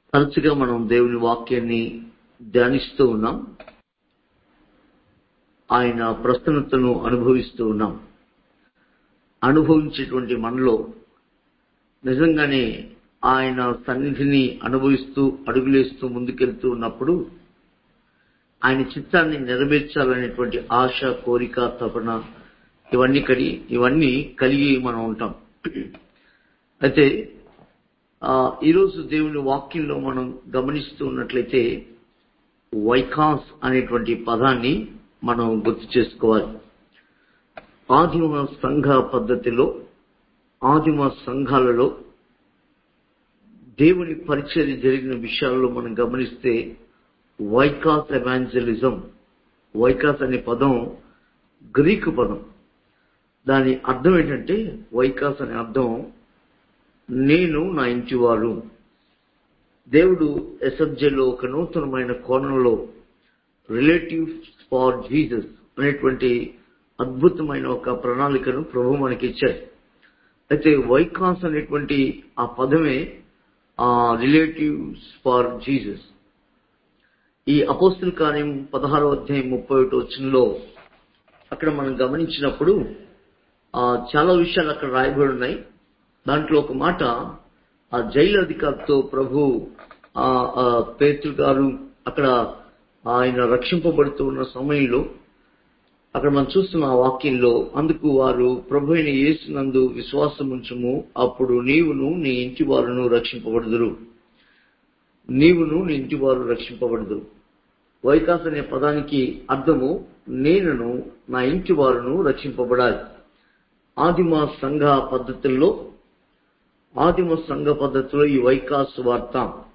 తరచుగా మనం దేవుని వాక్యాన్ని ధ్యానిస్తూ ఉన్నాం ఆయన ప్రసన్నతను అనుభవిస్తూ ఉన్నాం అనుభవించేటువంటి మనలో నిజంగానే ఆయన సన్నిధిని అనుభవిస్తూ అడుగులేస్తూ ముందుకెళ్తూ ఉన్నప్పుడు ఆయన చిత్తాన్ని నెరవేర్చాలనేటువంటి ఆశ కోరిక తపన ఇవన్నీ కడి ఇవన్నీ కలిగి మనం ఉంటాం అయితే ఆ, ఈరోజు దేవుని వాక్యంలో మనం గమనిస్తూ ఉన్నట్లయితే వైకాస్ అనేటువంటి పదాన్ని మనం గుర్తు చేసుకోవాలి ఆదిమ సంఘ పద్ధతిలో ఆదిమ సంఘాలలో దేవుని పరిచర్య జరిగిన విషయాల్లో మనం గమనిస్తే వైకాస్ ఎవాంజలిజం వైకాస్ అనే పదం గ్రీకు పదం దాని అర్థం ఏంటంటే వైకాస్ అనే అర్థం నేను నా ఇంటి వారు దేవుడు ఎస్ఎఫ్జేలో ఒక నూతనమైన కోణంలో రిలేటివ్స్ ఫార్ జీసస్ అనేటువంటి అద్భుతమైన ఒక ప్రణాళికను ప్రభు మనకి ఇచ్చారు అయితే వైకాస్ అనేటువంటి ఆ పదమే ఆ రిలేటివ్స్ ఫార్ జీసస్ ఈ అపోస్తుల కార్యం పదహారో అధ్యాయం ముప్పై ఒకటి వచ్చినలో అక్కడ మనం గమనించినప్పుడు ఆ, చాలా విషయాలు అక్కడ రాయబడి ఉన్నాయి దాంట్లో ఒక మాట ఆ జైలు అధికారితో ప్రభు ఆ, ఆ, పేతురు గారు అక్కడ ఆయన రక్షింపబడుతూ ఉన్న సమయంలో అక్కడ మనం చూస్తున్న ఆ వాక్యంలో అందుకు వారు ప్రభు అయిన యేసునందు విశ్వాసం ఉంచుము అప్పుడు నీవును నీ ఇంటి వారును రక్షింపబడుదురు నీవును నీ ఇంటి వారు రక్షింపబడుదురు వైకాస్ అనే పదానికి అర్థము నేనును నా ఇంటి వారును రక్షింపబడాలి ఆదిమ సంఘ పద్ధతుల్లో ఆదిమ సంఘ పద్ధతిలో ఈ వైకాస్ వార్త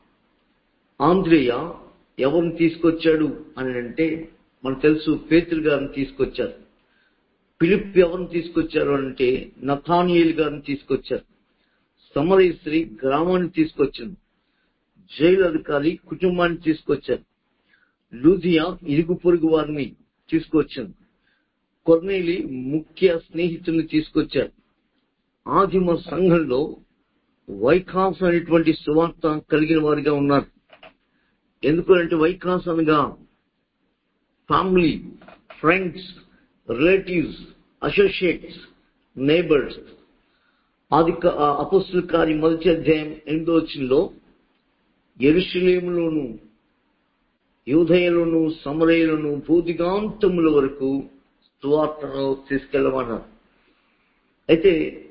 ఆంధ్రేయ ఎవరిని తీసుకొచ్చాడు అని అంటే మనకు తెలుసు పేతురు గారిని తీసుకొచ్చారు పిలిప్ ఎవరిని తీసుకొచ్చారు అంటే నథానియేల్ గారిని తీసుకొచ్చారు సమరయ స్త్రీ గ్రామాన్ని తీసుకొచ్చింది జైలు అధికారి కుటుంబాన్ని తీసుకొచ్చారు లూధియా ఇరుగు పొరుగు వారిని తీసుకొచ్చింది కొర్నేలి ముఖ్య స్నేహితుల్ని తీసుకొచ్చారు ఆదిమ సంఘంలో వైకాస్ అనేటువంటి సువార్త కలిగిన వారిగా ఉన్నారు ఎందుకంటే వైకాస్ అనగా family friends relatives associates neighbours ఆది అపస్తుల కార్యం మొదటి అధ్యాయం ఎనిమిదో వచ్చినలో ఎరుషులేములోను యూదయలోను సమరయులను భూదిగాంతముల వరకు సువార్తను తీసుకెళ్ళమన్నారు అయితే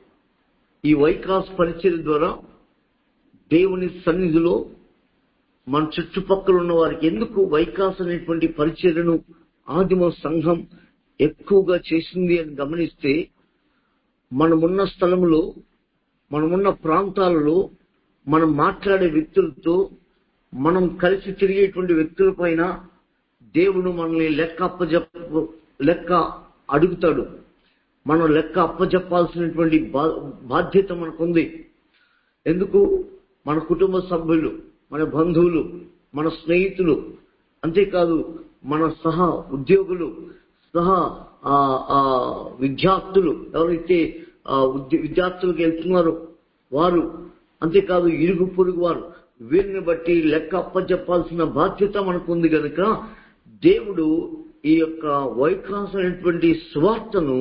ఈ వైకాస్ పరిచయం ద్వారా దేవుని సన్నిధిలో మన చుట్టుపక్కల ఉన్న వారికి ఎందుకు వైకాస్ అనేటువంటి పరిచర్యను ఆదిమ సంఘం ఎక్కువగా చేసింది అని గమనిస్తే మనమున్న స్థలంలో మనమున్న ప్రాంతాలలో మనం మాట్లాడే వ్యక్తులతో మనం కలిసి తిరిగేటువంటి వ్యక్తుల పైన దేవుడు మనల్ని లెక్క అప్పజెప్ప లెక్క అడుగుతాడు మనం లెక్క అప్పజెప్పాల్సినటువంటి బా- బాధ్యత మనకుంది ఎందుకు మన కుటుంబ సభ్యులు మన బంధువులు మన స్నేహితులు అంతేకాదు మన సహా ఉద్యోగులు సహా ఆ, ఆ, విద్యార్థులు ఎవరైతే ఆ, ఉద్య- విద్యార్థులకు వెళ్తున్నారో వారు అంతేకాదు ఇరుగు పొరుగు వారు వీరిని బట్టి లెక్క అప్పచెప్పాల్సిన బాధ్యత మనకుంది కనుక దేవుడు ఈ యొక్క వైకాస్ అనేటువంటి స్వార్థను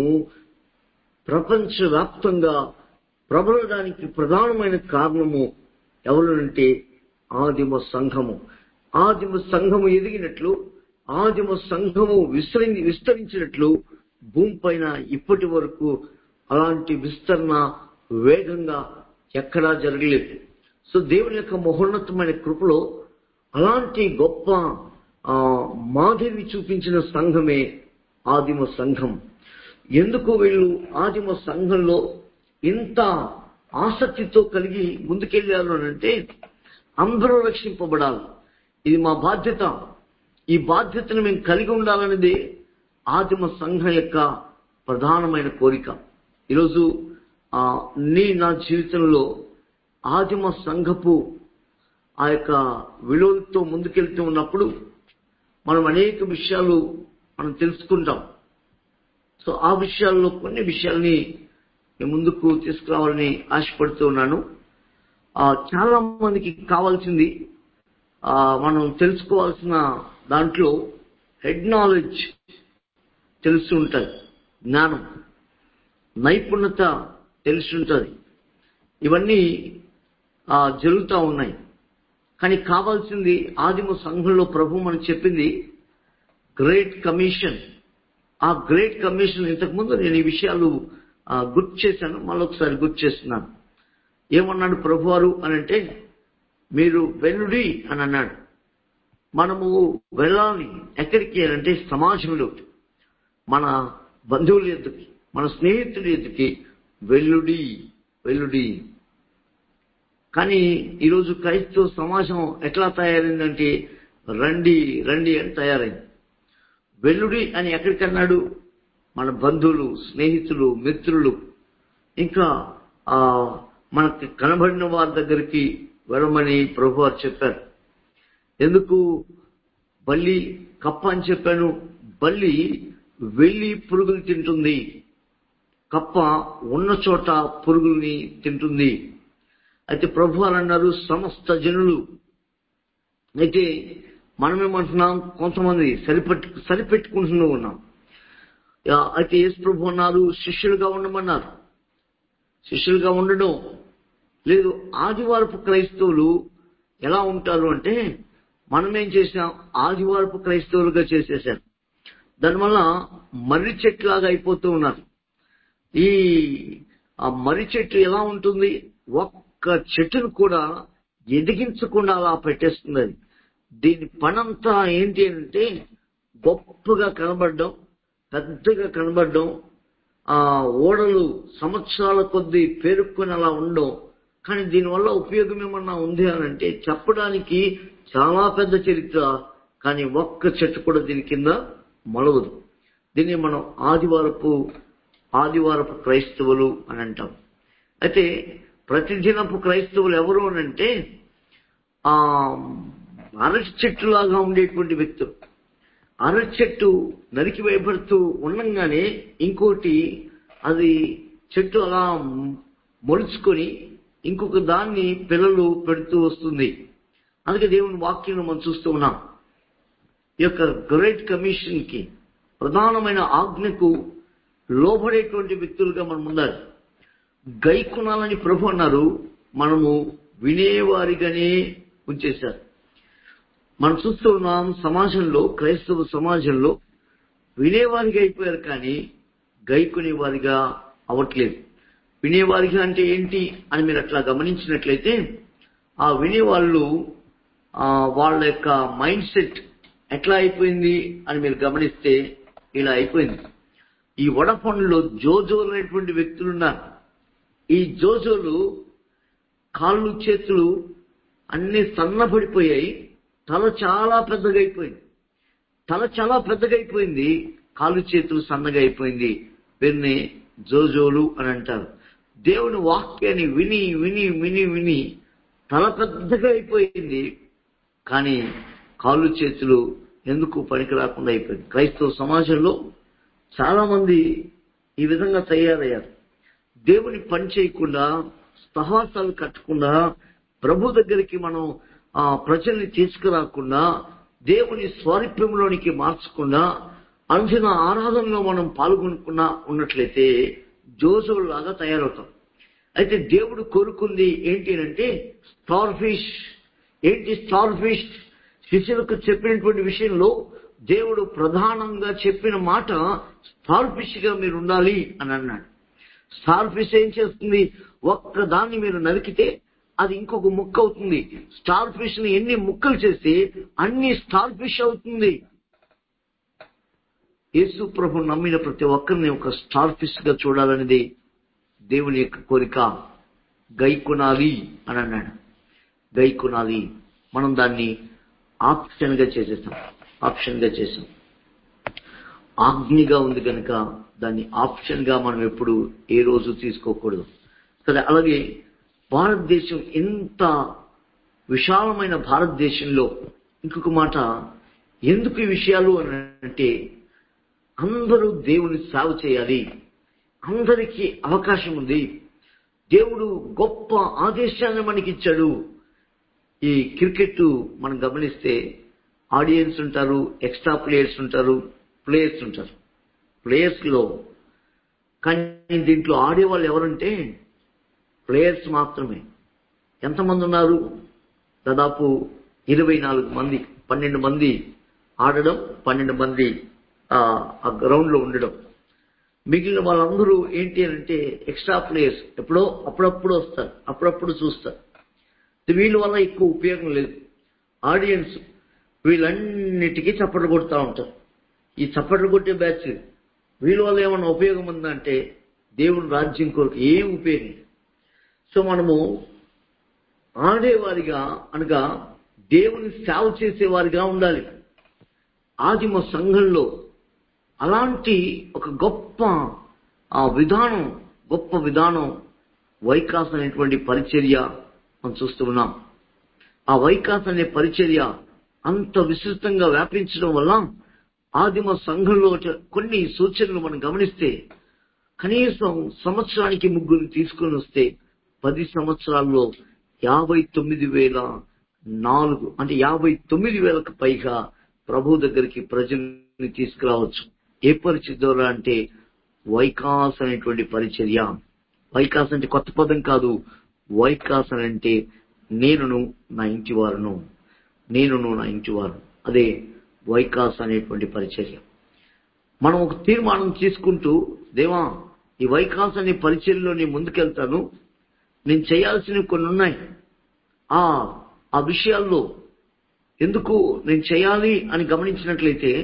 ప్రపంచవ్యాప్తంగా ప్రబలడానికి ప్రధానమైన కారణము ఎవరనంటే ఆదిమ సంఘము ఆదిమ సంఘము ఎదిగినట్లు ఆదిమ సంఘము విస్తరి విస్తరించినట్లు భూమి పైన ఇప్పటి వరకు అలాంటి విస్తరణ వేగంగా ఎక్కడా జరగలేదు సో దేవుని యొక్క మహోన్నతమైన కృపలో అలాంటి గొప్ప ఆ, మాధవి చూపించిన సంఘమే ఆదిమ సంఘం ఎందుకు వీళ్ళు ఆదిమ సంఘంలో ఇంత ఆసక్తితో కలిగి ముందుకెళ్ళారు అని అంటే అందరూ రక్షింపబడాలి ఇది మా బాధ్యత ఈ బాధ్యతను మేము కలిగి ఉండాలనేది ఆదిమ సంఘం యొక్క ప్రధానమైన కోరిక ఈరోజు ఆ, నీ నా జీవితంలో ఆదిమ సంఘపు ఆ యొక్క విలువలతో ముందుకెళ్తూ ఉన్నప్పుడు మనం అనేక విషయాలు మనం తెలుసుకుంటాం సో ఆ విషయాల్లో కొన్ని విషయాల్ని మీ ముందుకు తీసుకురావాలని ఆశపడుతూ ఉన్నాను ఆ, చాలా మందికి కావాల్సింది ఆ, మనం తెలుసుకోవాల్సిన దాంట్లో హెడ్ నాలెడ్జ్ తెలుసు ఉంటుంది జ్ఞానం నైపుణ్యత తెలిసి ఉంటుంది ఇవన్నీ ఆ, జరుగుతూ ఉన్నాయి కానీ కావాల్సింది ఆదిమ సంఘంలో ప్రభు మనకు చెప్పింది గ్రేట్ కమిషన్ ఆ గ్రేట్ కమిషన్ ఇంతకుముందు నేను ఈ విషయాలు ఆ, గుర్తు చేశాను మళ్ళొకసారి గుర్తు చేస్తున్నాను ఏమన్నాడు ప్రభువారు అని అంటే మీరు వెల్లుడి అని అన్నాడు మనము వెళ్ళాలి ఎక్కడికి అని అంటే సమాజంలో మన బంధువుల ఎద్దుకి మన స్నేహితుడి ఎద్దుకి వెల్లుడి వెల్లుడి కానీ ఈరోజు క్రైస్తవ సమాజం ఎట్లా తయారైందంటే రండి రండి అని తయారైంది వెల్లుడి అని ఎక్కడికన్నాడు మన బంధువులు స్నేహితులు మిత్రులు ఇంకా ఆ మనకి కనబడిన వారి దగ్గరికి వెళ్ళమని ప్రభు వారు చెప్పారు ఎందుకు బల్లి కప్ప అని చెప్పాను బల్లి వెళ్ళి పురుగులు తింటుంది కప్ప ఉన్న చోట పురుగుల్ని తింటుంది అయితే ప్రభు వారు అన్నారు సమస్త జనులు అయితే మనమేమంటున్నాం కొంతమంది సరిపెట్టు సరిపెట్టుకుంటూ ఉన్నాం యా, అయితే యేసు ప్రభు అన్నారు శిష్యులుగా ఉండమన్నారు శిష్యులుగా ఉండడం లేదు ఆదివారపు క్రైస్తవులు ఎలా ఉంటారు అంటే మనం ఏం చేసాం ఆదివారపు క్రైస్తవులుగా చేసేసాం దానివల్ల మర్రి చెట్లాగా అయిపోతూ ఉన్నారు ఈ ఆ మర్రి చెట్టు ఎలా ఉంటుంది ఒక్క చెట్టును కూడా ఎదిగించకుండా అలా పెట్టేస్తుంది అది దీని పనంతా ఏంటి అంటే గొప్పగా కనబడడం పెద్దగా కనబడడం ఆ ఓడలు సంవత్సరాల కొద్దీ పేరుకొని అలా ఉండడం కానీ దీనివల్ల ఉపయోగం ఏమన్నా ఉంది అని అంటే చెప్పడానికి చాలా పెద్ద చరిత్ర కానీ ఒక్క చెట్టు కూడా దీని కింద మొలవదు దీన్ని మనం ఆదివారపు ఆదివారపు క్రైస్తవులు అని అంటాం అయితే ప్రతిదినపు క్రైస్తవులు ఎవరు అని అంటే ఆ అరటి చెట్టులాగా ఉండేటువంటి వ్యక్తులు అరటి చెట్టు నరికి వేయబడుతూ ఉండంగానే ఇంకోటి అది చెట్టు అలా మొలుచుకొని ఇంకొక దాన్ని పిల్లలు పెడుతూ వస్తుంది అందుకే దేవుని వాక్యం మనం చూస్తూ ఉన్నాం ఈ యొక్క గ్రేట్ కమిషన్ కి ప్రధానమైన ఆజ్ఞకు లోబడేటువంటి వ్యక్తులుగా మనం ఉండాలి గైకునాలని ప్రభు అన్నారు మనము వినేవారిగానే ఉంచేశారు మనం చూస్తూ ఉన్నాం సమాజంలో క్రైస్తవ సమాజంలో వినేవారిగా అయిపోయారు కానీ గైకునే వారిగా అవ్వట్లేదు వినేవారిగా అంటే ఏంటి అని మీరు అట్లా గమనించినట్లయితే ఆ వినేవాళ్ళు ఆ, వాళ్ళ యొక్క మైండ్ సెట్ ఎట్లా అయిపోయింది అని మీరు గమనిస్తే ఇలా అయిపోయింది ఈ వడపండులో జోజోలు అనేటువంటి వ్యక్తులు ఉన్నారు ఈ జోజోలు కాళ్ళు చేతులు అన్ని సన్నపడిపోయాయి తల చాలా పెద్దగా అయిపోయింది తల చాలా పెద్దగా అయిపోయింది కాళ్ళు చేతులు సన్నగా అయిపోయింది వీరిని జోజోలు అని అంటారు దేవుని వాక్యాన్ని విని విని విని విని తల పెద్దగా అయిపోయింది కానీ కాళ్ళు చేతులు ఎందుకు పనికి రాకుండా అయిపోయింది క్రైస్తవ సమాజంలో చాలా మంది ఈ విధంగా తయారయ్యారు దేవుని పని చేయకుండా స్తహాసాలు కట్టకుండా ప్రభు దగ్గరికి మనం ఆ ప్రజల్ని తీసుకురాకుండా దేవుని స్వారూప్యంలోనికి మార్చకుండా అంచన ఆరాధనలో మనం పాల్గొనకుండా ఉన్నట్లయితే జోజోల్లాగా తయారవుతాం అయితే దేవుడు కోరుకుంది ఏంటి అంటే స్టార్ ఫిష్ ఏంటి స్టార్ ఫిష్ శిష్యులకు చెప్పినటువంటి విషయంలో దేవుడు ప్రధానంగా చెప్పిన మాట స్టార్ ఫిష్ గా మీరు ఉండాలి అని అన్నాడు స్టార్ ఫిష్ ఏం చేస్తుంది ఒక్క దాన్ని మీరు నరికితే అది ఇంకొక ముక్క అవుతుంది స్టార్ ఫిష్ ని ఎన్ని ముక్కలు చేస్తే అన్ని స్టార్ ఫిష్ అవుతుంది యేసు ప్రభు నమ్మిన ప్రతి ఒక్కరిని ఒక స్టార్ ఫిష్ గా చూడాలనేది దేవుని యొక్క కోరిక గై కొనాలి అని అన్నాడు గై కొనాలి మనం దాన్ని ఆప్షన్ గా చేసేసాం ఆప్షన్ గా చేసాం ఆజ్ఞగా ఉంది కనుక దాన్ని ఆప్షన్ గా మనం ఎప్పుడు ఏ రోజు తీసుకోకూడదు సరే అలాగే భారతదేశం ఎంత విశాలమైన భారతదేశంలో ఇంకొక మాట ఎందుకు ఈ విషయాలు అని అంటే అందరూ దేవుని సేవ చేయాలి అందరికీ అవకాశం ఉంది దేవుడు గొప్ప ఆదేశాన్ని మనకిచ్చాడు ఈ క్రికెట్ మనం గమనిస్తే ఆడియన్స్ ఉంటారు ఎక్స్ట్రా ప్లేయర్స్ ఉంటారు ప్లేయర్స్ ఉంటారు ప్లేయర్స్ లో కానీ దీంట్లో ఆడేవాళ్ళు ఎవరంటే ప్లేయర్స్ మాత్రమే ఎంతమంది ఉన్నారు దాదాపు ఇరవై నాలుగు మంది పన్నెండు మంది ఆడడం పన్నెండు మంది ఆ గ్రౌండ్ లో ఉండడం మిగిలిన వాళ్ళందరూ ఏంటి అంటే ఎక్స్ట్రా ప్లేయర్స్ ఎప్పుడో అప్పుడప్పుడు వస్తారు అప్పుడప్పుడు చూస్తారు వీళ్ళ వల్ల ఎక్కువ ఉపయోగం లేదు ఆడియన్స్ వీళ్ళన్నిటికీ చప్పట్లు కొడుతూ ఉంటారు ఈ చప్పట్లు కొట్టే బ్యాచ్ వీళ్ళ వల్ల ఏమన్నా ఉపయోగం ఉందంటే దేవుని రాజ్యం కొరకు ఏం ఉపయోగం లేదు. సో మనము ఆడేవారిగా అనగా దేవుని సేవ చేసేవారిగా ఉండాలి ఆదిమ సంఘంలో అలాంటి ఒక గొప్ప ఆ విధానం గొప్ప విధానం వైకాస్ అనేటువంటి పరిచర్య మనం చూస్తూ ఉన్నాం ఆ వైకాస్ అనే పరిచర్య అంత విస్తృతంగా వ్యాపించడం వల్ల ఆదిమ సంఘంలో కొన్ని సూచనలు మనం గమనిస్తే కనీసం సంవత్సరానికి ముగ్గురు తీసుకొని వస్తే పది సంవత్సరాల్లో యాభై తొమ్మిది వేల నాలుగు అంటే యాభై తొమ్మిది వేలకు పైగా ప్రభు దగ్గరికి ప్రజల్ని తీసుకురావచ్చు ఏ పరిచయ ద్వారా అంటే వైకాస్ అనేటువంటి పరిచర్య వైకాస్ అంటే కొత్త పదం కాదు వైకాస్ అని అంటే నేనును నా ఇంటి వారును నేనును నా ఇంటి వారు అదే వైకాస్ అనేటువంటి పరిచర్య మనం ఒక తీర్మానం తీసుకుంటూ దేవా ఈ వైకాస్ అనే పరిచర్యలో నేను ముందుకెళ్తాను నేను చేయాల్సినవి కొన్ని ఉన్నాయి ఆ ఆ విషయాల్లో ఎందుకు నేను చేయాలి అని గమనించినట్లయితే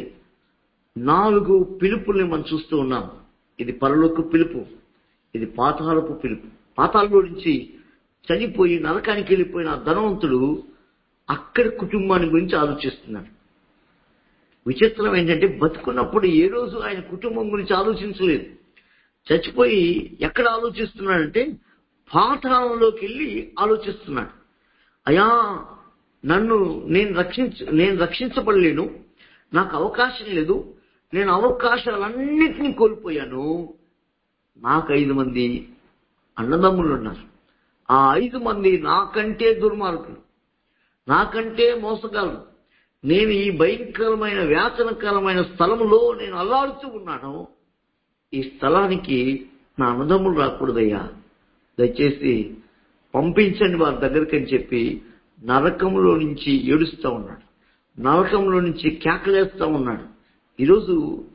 నాలుగు పిలుపుల్ని మనం చూస్తూ ఉన్నాం ఇది పరలోక పిలుపు ఇది పాతాళపు పిలుపు పాతాళలో నుంచి చనిపోయి నరకానికి వెళ్ళిపోయిన ఆ ధనవంతుడు అక్కడి కుటుంబాన్ని గురించి ఆలోచిస్తున్నాడు విచిత్రం ఏంటంటే బతుకున్నప్పుడు ఏ రోజు ఆయన కుటుంబం గురించి ఆలోచించలేదు చచ్చిపోయి ఎక్కడ ఆలోచిస్తున్నాడంటే పాతాళంలోకి వెళ్ళి ఆలోచిస్తున్నాడు అయా నన్ను నేను రక్షించ నేను రక్షించబడలేను నాకు అవకాశం లేదు నేను అవకాశాలన్నింటినీ కోల్పోయాను నాకు ఐదు మంది అన్నదమ్ములు ఉన్నారు ఆ ఐదు మంది నాకంటే దుర్మార్గులు నాకంటే మోసగాళ్ళు నేను ఈ భయంకరమైన వ్యాసనకరమైన స్థలంలో నేను అల్లాడుతూ ఉన్నాను ఈ స్థలానికి నా అన్నదమ్ములు రాకూడదయ్యా దయచేసి పంపించండి వారి దగ్గరికి అని చెప్పి నరకంలో నుంచి ఏడుస్తూ ఉన్నాడు నరకంలో నుంచి కేకలేస్తూ ఉన్నాడు ఈరోజు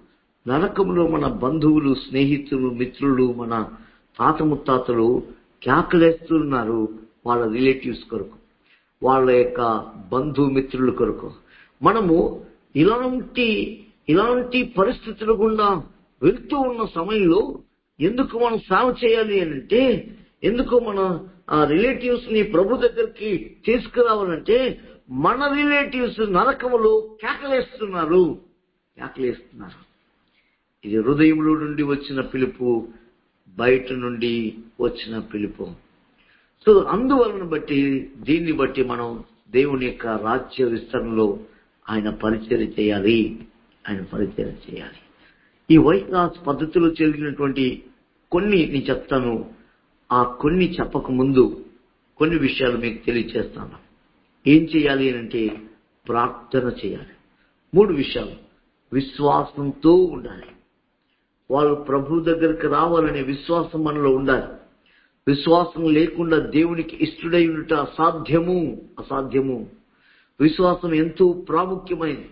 నరకంలో మన బంధువులు స్నేహితులు మిత్రులు మన తాత ముత్తాతలు కేకలేస్తున్నారు వాళ్ళ రిలేటివ్స్ కొరకు వాళ్ళ యొక్క బంధుమిత్రుల కొరకు మనము ఇలాంటి ఇలాంటి పరిస్థితుల గుండా వెళ్తూ ఉన్న సమయంలో ఎందుకు మనం సేవ చేయాలి అని అంటే ఎందుకు మన రిలేటివ్స్ ని ప్రభు దగ్గరికి తీసుకురావాలంటే మన రిలేటివ్స్ నరకములో కేకలేస్తున్నారు కేకలేస్తున్నారు ఇది హృదయంలో నుండి వచ్చిన పిలుపు బయట నుండి వచ్చిన పిలుపు సో అందువలన బట్టి దీన్ని బట్టి మనం దేవుని యొక్క రాజ్య విస్తరణలో ఆయన పరిచయం చేయాలి ఆయన పరిచయం చేయాలి ఈ వైకాస్ పద్ధతిలో జరిగినటువంటి కొన్ని నేను చెప్తాను ఆ కొన్ని చెప్పక ముందు కొన్ని విషయాలు మీకు తెలియచేస్తాను ఏం చేయాలి అంటే ప్రార్థన చేయాలి మూడు విషయాలు విశ్వాసంతో ఉండాలి వాళ్ళు ప్రభు దగ్గరికి రావాలనే విశ్వాసం మనలో ఉండాలి విశ్వాసం లేకుండా దేవునికి ఇష్టడై ఉండట అసాధ్యము అసాధ్యము విశ్వాసం ఎంతో ప్రాముఖ్యమైనది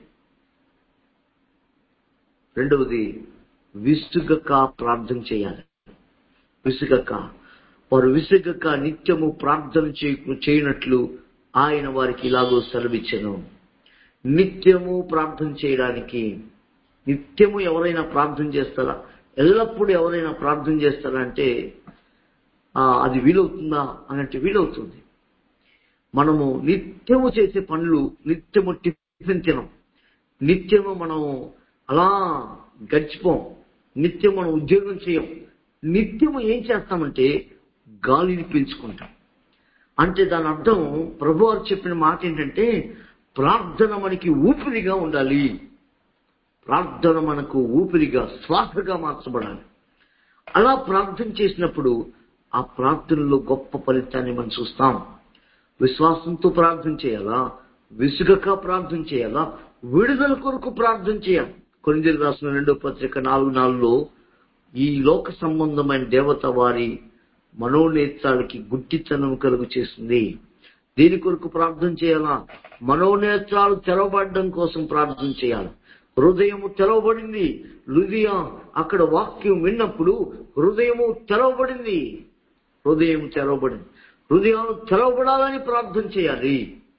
రెండవది విసుగక ప్రార్థన చేయాలి విసుగక వారు విసుగక నిత్యము ప్రార్థన చేయనట్లు ఆయన వారికి ఇలాగో సెలవిచ్చను నిత్యము ప్రార్థన చేయడానికి నిత్యము ఎవరైనా ప్రార్థన చేస్తారా ఎల్లప్పుడూ ఎవరైనా ప్రార్థన చేస్తారా అంటే అది వీలవుతుందా అనంటే వీలవుతుంది మనము నిత్యము చేసే పనులు నిత్యము టిఫిన్ తినం నిత్యము మనం అలా గడిచిపోం నిత్యం మనం ఉద్యోగం చేయం నిత్యము ఏం చేస్తామంటే గాలిని పీల్చుకుంటాం అంటే దాని అర్థం ప్రభు వారు చెప్పిన మాట ఏంటంటే ప్రార్థన మనకి ఊపిరిగా ఉండాలి ప్రార్థన మనకు ఊపిరిగా శ్వాసగా మార్చబడాలి అలా ప్రార్థన చేసినప్పుడు ఆ ప్రార్థనలో గొప్ప ఫలితాన్ని మనం చూస్తాం విశ్వాసంతో ప్రార్థన చేయాలా విసుగక ప్రార్థన చేయాలా విడుదల కొరకు ప్రార్థన చేయాలి కొన్ని రాసిన రెండో పత్రిక నాలుగు నాలుగులో ఈ లోక సంబంధమైన దేవత వారి మనోనేత్రాలకి గుడ్డితనం కలుగు చేస్తుంది దీని కొరకు ప్రార్థన చేయాలా మనోనేత్రాలు తెరవబడడం కోసం ప్రార్థన చేయాలి హృదయము తెరవబడింది లుదియా అక్కడ వాక్యం విన్నప్పుడు హృదయము తెరవబడింది హృదయం తెరవబడింది హృదయాలు తెరవబడాలని ప్రార్థన చేయాలి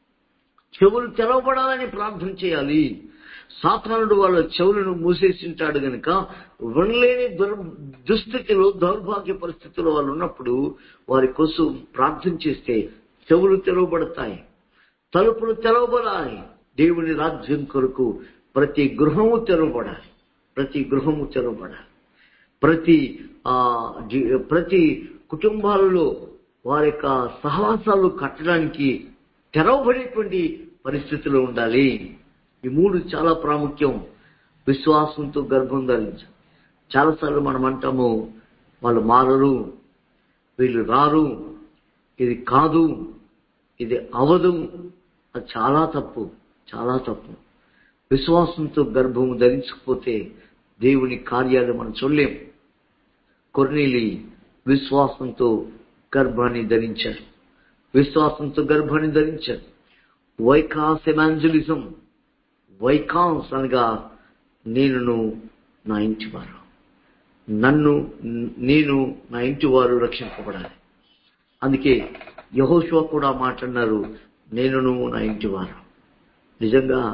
చెవులు తెరవబడాలని ప్రార్థన చేయాలి సాతానుడు వాళ్ళ చెవులను మూసేసింటాడు గనుక వినలేని దుర్ దుస్థితిలో దౌర్భాగ్య పరిస్థితుల్లో వాళ్ళు ఉన్నప్పుడు వారి కోసం ప్రార్థన చేస్తే చెవులు తెరవబడతాయి తలుపులు తెరవబడాలి దేవుని రాజ్యం కొరకు ప్రతి గృహము తెరవబడాలి ప్రతి గృహము తెరవబడాలి ప్రతి ఆ జీ- ప్రతి కుటుంబాలలో వారి యొక్క సహవాసాలు కట్టడానికి తెరవబడేటువంటి పరిస్థితిలో ఉండాలి ఈ మూడు చాలా ప్రాముఖ్యం విశ్వాసంతో గర్భం ధరించాలి చాలాసార్లు మనం అంటాము వాళ్ళు మారరు వీళ్ళు రారు ఇది కాదు ఇది అవదు అది చాలా తప్పు చాలా తప్పు విశ్వాసంతో గర్భము ధరించకపోతే దేవుని కార్యాలు మనం చూడలేం కొర్నీలి విశ్వాసంతో గర్భాన్ని ధరించాడు విశ్వాసంతో గర్భాన్ని ధరించాడు వైకాస్ ఎమాంజలిజం వైకాన్స్ అనగా నేను నా ఇంటి వారు నన్ను నేను నా ఇంటి వారు రక్షింపబడాలి అందుకే యహోశివ కూడా మాట్లాడినారు నేనును నా ఇంటి వారు నిజంగా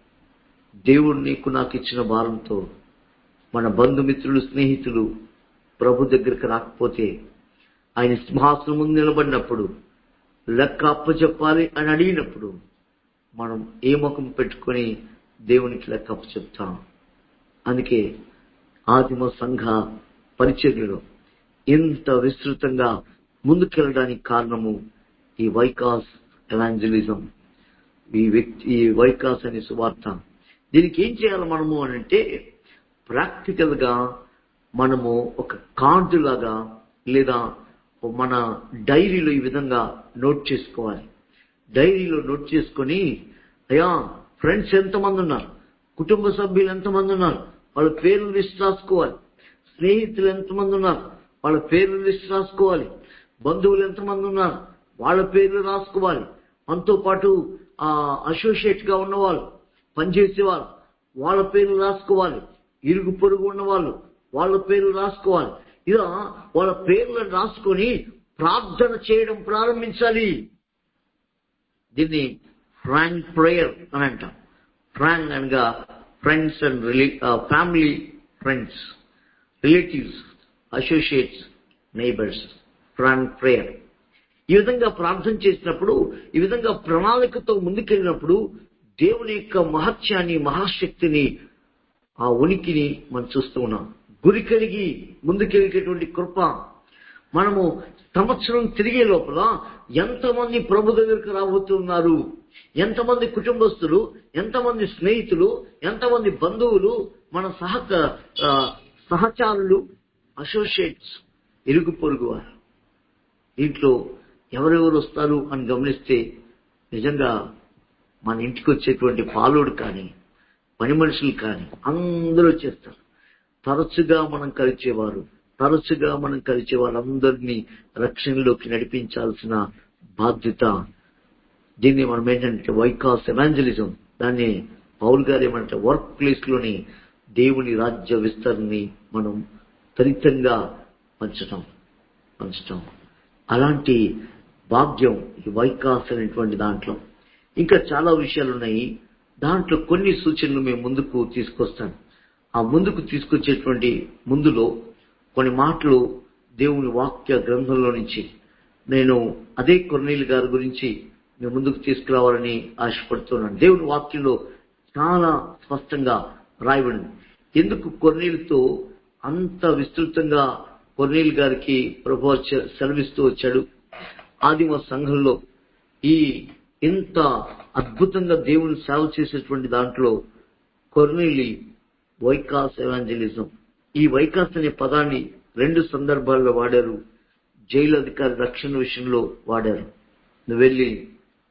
దేవుడు నీకు నాకు ఇచ్చిన భారంతో మన బంధుమిత్రులు స్నేహితులు ప్రభు దగ్గరికి రాకపోతే ఆయన సింహాసనం ముందు నిలబడినప్పుడు లెక్క అప్పచెప్పాలి అని అడిగినప్పుడు మనం ఏ ముఖం పెట్టుకొని దేవునికి లెక్క అప్పచెప్తాం అందుకే ఆదిమ సంఘ పరిచర్యలో ఇంత విస్తృతంగా ముందుకెళ్ళడానికి కారణము ఈ వైకాస్ ఎవాంజలిజం ఈ వ్యక్తి ఈ వైకాస్ అనే సువార్త దీనికి ఏం చేయాలి మనము అని అంటే ప్రాక్టికల్ గా మనము ఒక కార్డు లాగా లేదా మన డైరీలో ఈ విధంగా నోట్ చేసుకోవాలి డైరీలో నోట్ చేసుకొని అయ్యా ఫ్రెండ్స్ ఎంతమంది ఉన్నారు కుటుంబ సభ్యులు ఎంతమంది ఉన్నారు వాళ్ళ పేర్లు లిస్ట్ రాసుకోవాలి స్నేహితులు ఎంతమంది ఉన్నారు వాళ్ళ పేర్లు లిస్ట్ రాసుకోవాలి బంధువులు ఎంతమంది ఉన్నారు వాళ్ళ పేర్లు రాసుకోవాలి మనతో పాటు అసోసియేట్ గా ఉన్నవాళ్ళు పనిచేసేవాళ్ళు వాళ్ళ పేర్లు రాసుకోవాలి ఇరుగు పొరుగు ఉన్నవాళ్ళు వాళ్ళ పేర్లు రాసుకోవాలి ఇలా వాళ్ళ పేర్లను రాసుకొని ప్రార్థన చేయడం ప్రారంభించాలి దీన్ని ఫ్రాంక్ ప్రేయర్ అని అంటాం ఫ్రాంక్ అనగా ఫ్రెండ్స్ అండ్ రిలే family friends relatives associates neighbours frank prayer ఈ విధంగా ప్రార్థన చేసినప్పుడు ఈ విధంగా ప్రణాళికతో ముందుకెళ్ళినప్పుడు దేవుని యొక్క మహత్యాన్ని మహాశక్తిని ఆ ఉనికిని మనం చూస్తూ ఉన్నాం గురి కలిగి ముందుకెళ్ళేటటువంటి కృప మనము సంవత్సరం తిరిగే లోపల ఎంతమంది ప్రభు దగ్గరికి రాబోతున్నారు ఎంతమంది కుటుంబస్తులు ఎంతమంది స్నేహితులు ఎంతమంది బంధువులు మన సహ ఆ, సహచారులు అసోసియేట్స్ ఇరుగు పొరుగు వారు ఇంట్లో ఎవరెవరు వస్తారు అని గమనిస్తే నిజంగా మన ఇంటికి వచ్చేటువంటి పాలోడు కానీ పని మనుషులు కానీ అందరూ వచ్చేస్తారు తరచుగా మనం కలిచేవారు తరచుగా మనం కలిసే వాళ్ళందరినీ రక్షణలోకి నడిపించాల్సిన బాధ్యత దీన్ని మనం ఏంటంటే వైకాస్ ఎవాంజలిజం దాన్ని పౌల్ గారు ఏమంటే వర్క్ ప్లేస్ లోని దేవుని రాజ్య విస్తరణని మనం త్వరితంగా పంచటం పంచటం అలాంటి భాగ్యం ఈ వైకాస్ అనేటువంటి దాంట్లో ఇంకా చాలా విషయాలు ఉన్నాయి దాంట్లో కొన్ని సూచనలు మేము ముందుకు తీసుకొస్తాను ఆ ముందుకు తీసుకొచ్చేటువంటి ముందులో కొన్ని మాటలు దేవుని వాక్య గ్రంథంలో నుంచి నేను అదే కొర్నీల్ గారి గురించి మేము ముందుకు తీసుకురావాలని ఆశపడుతున్నాను దేవుని వాక్యంలో చాలా స్పష్టంగా రాయబడింది ఎందుకు కొర్నీలతో అంత విస్తృతంగా కొర్నీల్ గారికి ప్రభు సెలవిస్తూ వచ్చాడు ఆదిమ సంఘంలో ఈ ఇంత అద్భుతంగా దేవుని సేవ చేసేటువంటి దాంట్లో కొర్నీలి వైకాస్ ఎవాంజలిజం ఈ వైకాస్ అనే పదాన్ని రెండు సందర్భాల్లో వాడారు జైలు అధికారి రక్షణ విషయంలో వాడారు నువ్వు వెళ్ళి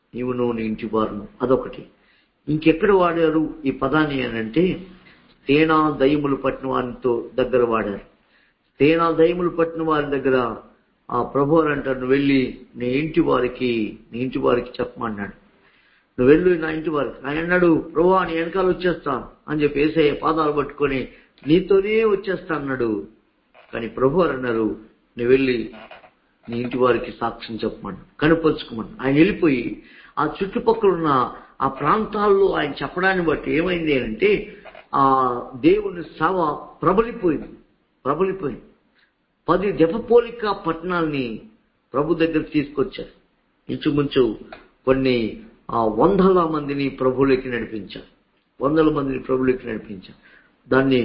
నీవును నీ ఇంటి వారును అదొకటి ఇంకెక్కడ వాడారు ఈ పదాన్ని అని అంటే సేనా దయములు పట్టిన వారితో దగ్గర వాడారు సేనా దయములు పట్టిన వారి దగ్గర ఆ ప్రభు అని అంటారు నువ్వు వెళ్ళి నీ ఇంటి వారికి నీ ఇంటి వారికి చెప్పమన్నాడు నువ్వు వెళ్ళు నా ఇంటి వారికి ఆయన అన్నాడు ప్రభు నీ వెనకాల వచ్చేస్తా అని చెప్పి ఏసయ్య పాదాలు పట్టుకొని నీతోనే వచ్చేస్తా అన్నాడు కానీ ప్రభు అని అన్నారు నువ్వు వెళ్ళి నీ ఇంటి వారికి సాక్ష్యం చెప్పమని కనుపరుచుకోమని ఆయన వెళ్ళిపోయి ఆ చుట్టుపక్కల ఉన్న ఆ ప్రాంతాల్లో ఆయన చెప్పడాన్ని బట్టి ఏమైంది అంటే ఆ దేవుని సవ ప్రబలిపోయింది ప్రబలిపోయింది పది దెపపోలిక పట్టణాల్ని ప్రభు దగ్గరికి తీసుకొచ్చారు ఇంచుమించు కొన్ని ఆ వందల మందిని ప్రభువులకి నడిపించారు వందల మందిని ప్రభువులకి నడిపించారు దాన్ని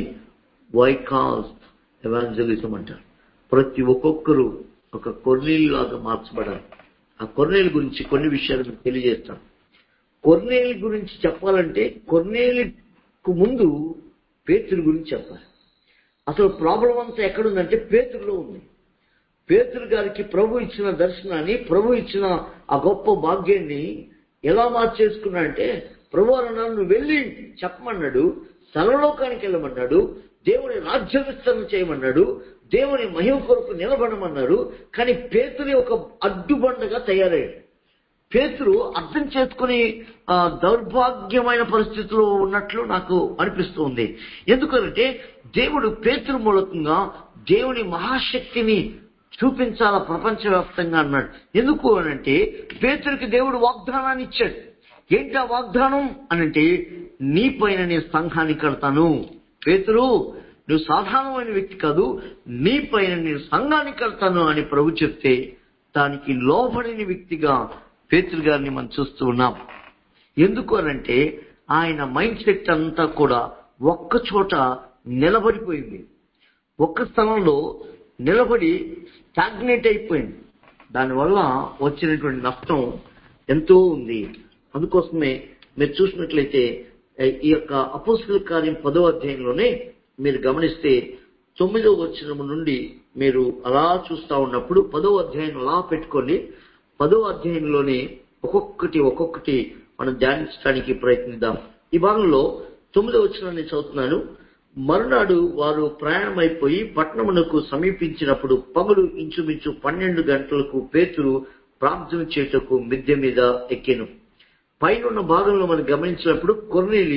వైకాస్ ఎవాంజలిజం అంటారు ప్రతి ఒక్కొక్కరు ఒక కొర్నీలాగా మార్చబడాలి ఆ కొర్నేలు గురించి కొన్ని విషయాలు మీకు తెలియజేస్తాను కొర్నేలు గురించి చెప్పాలంటే కొర్నేలుకు ముందు పేతురు గురించి చెప్పాలి అసలు ప్రాబ్లం అంతా ఎక్కడుందంటే పేతురులో ఉంది పేతురు గారికి ప్రభు ఇచ్చిన దర్శనాన్ని ప్రభు ఇచ్చిన ఆ గొప్ప భాగ్యాన్ని ఎలా మార్చేసుకున్నాడంటే ప్రభు అన్నాడు నువ్వు వెళ్ళి చెప్పమన్నాడు సర్వలోకానికి వెళ్ళమన్నాడు దేవుని రాజ్య విస్తరణ చేయమన్నాడు దేవుని మహిమ కొరకు నిలబడమన్నాడు కానీ పేతురి ఒక అడ్డుబండగా తయారయ్యాడు పేతురు అర్థం చేసుకుని ఆ, దౌర్భాగ్యమైన పరిస్థితిలో ఉన్నట్లు నాకు అనిపిస్తుంది ఎందుకంటే దేవుడు పేతురు మూలకంగా దేవుని మహాశక్తిని చూపించాల ప్రపంచవ్యాప్తంగా అన్నాడు ఎందుకు అనంటే పేతురికి దేవుడు వాగ్దానాన్ని ఇచ్చాడు ఏంటి ఆ వాగ్దానం అనంటే నీ పైన నేను సంఘాన్ని కడతాను పేతురు నువ్వు సాధారణమైన వ్యక్తి కాదు నీ పైన నేను సంఘాన్ని కడతాను అని ప్రభు చెప్తే దానికి లోబడిన వ్యక్తిగా పేతురు గారిని మనం చూస్తూ ఉన్నాం ఎందుకు అనంటే ఆయన మైండ్ సెట్ అంతా కూడా ఒక్క చోట నిలబడిపోయింది ఒక్క స్థలంలో నిలబడి స్టాగ్నేట్ అయిపోయింది దానివల్ల వచ్చినటువంటి నష్టం ఎంతో ఉంది అందుకోసమే మీరు చూసినట్లయితే ఏ- ఈ యొక్క అపోస్తుల కార్యం పదో అధ్యాయంలోనే మీరు గమనిస్తే తొమ్మిదో వచనం నుండి మీరు అలా చూస్తా ఉన్నప్పుడు పదో అధ్యాయం అలా పెట్టుకొని పదో అధ్యాయంలోనే ఒక్కొక్కటి ఒక్కొక్కటి మనం ధ్యానించడానికి ప్రయత్నిద్దాం ఈ భాగంలో తొమ్మిదో వచనాన్ని చదువుతున్నాను మరునాడు వారు ప్రయాణమైపోయి పట్టణమునకు సమీపించినప్పుడు పగలు ఇంచుమించు పన్నెండు గంటలకు పేతురు ప్రార్థన చేయుటకు మిద్దె మీద ఎక్కెను పైన ఉన్న భాగంలో మనం గమనించినప్పుడు కొర్నేలి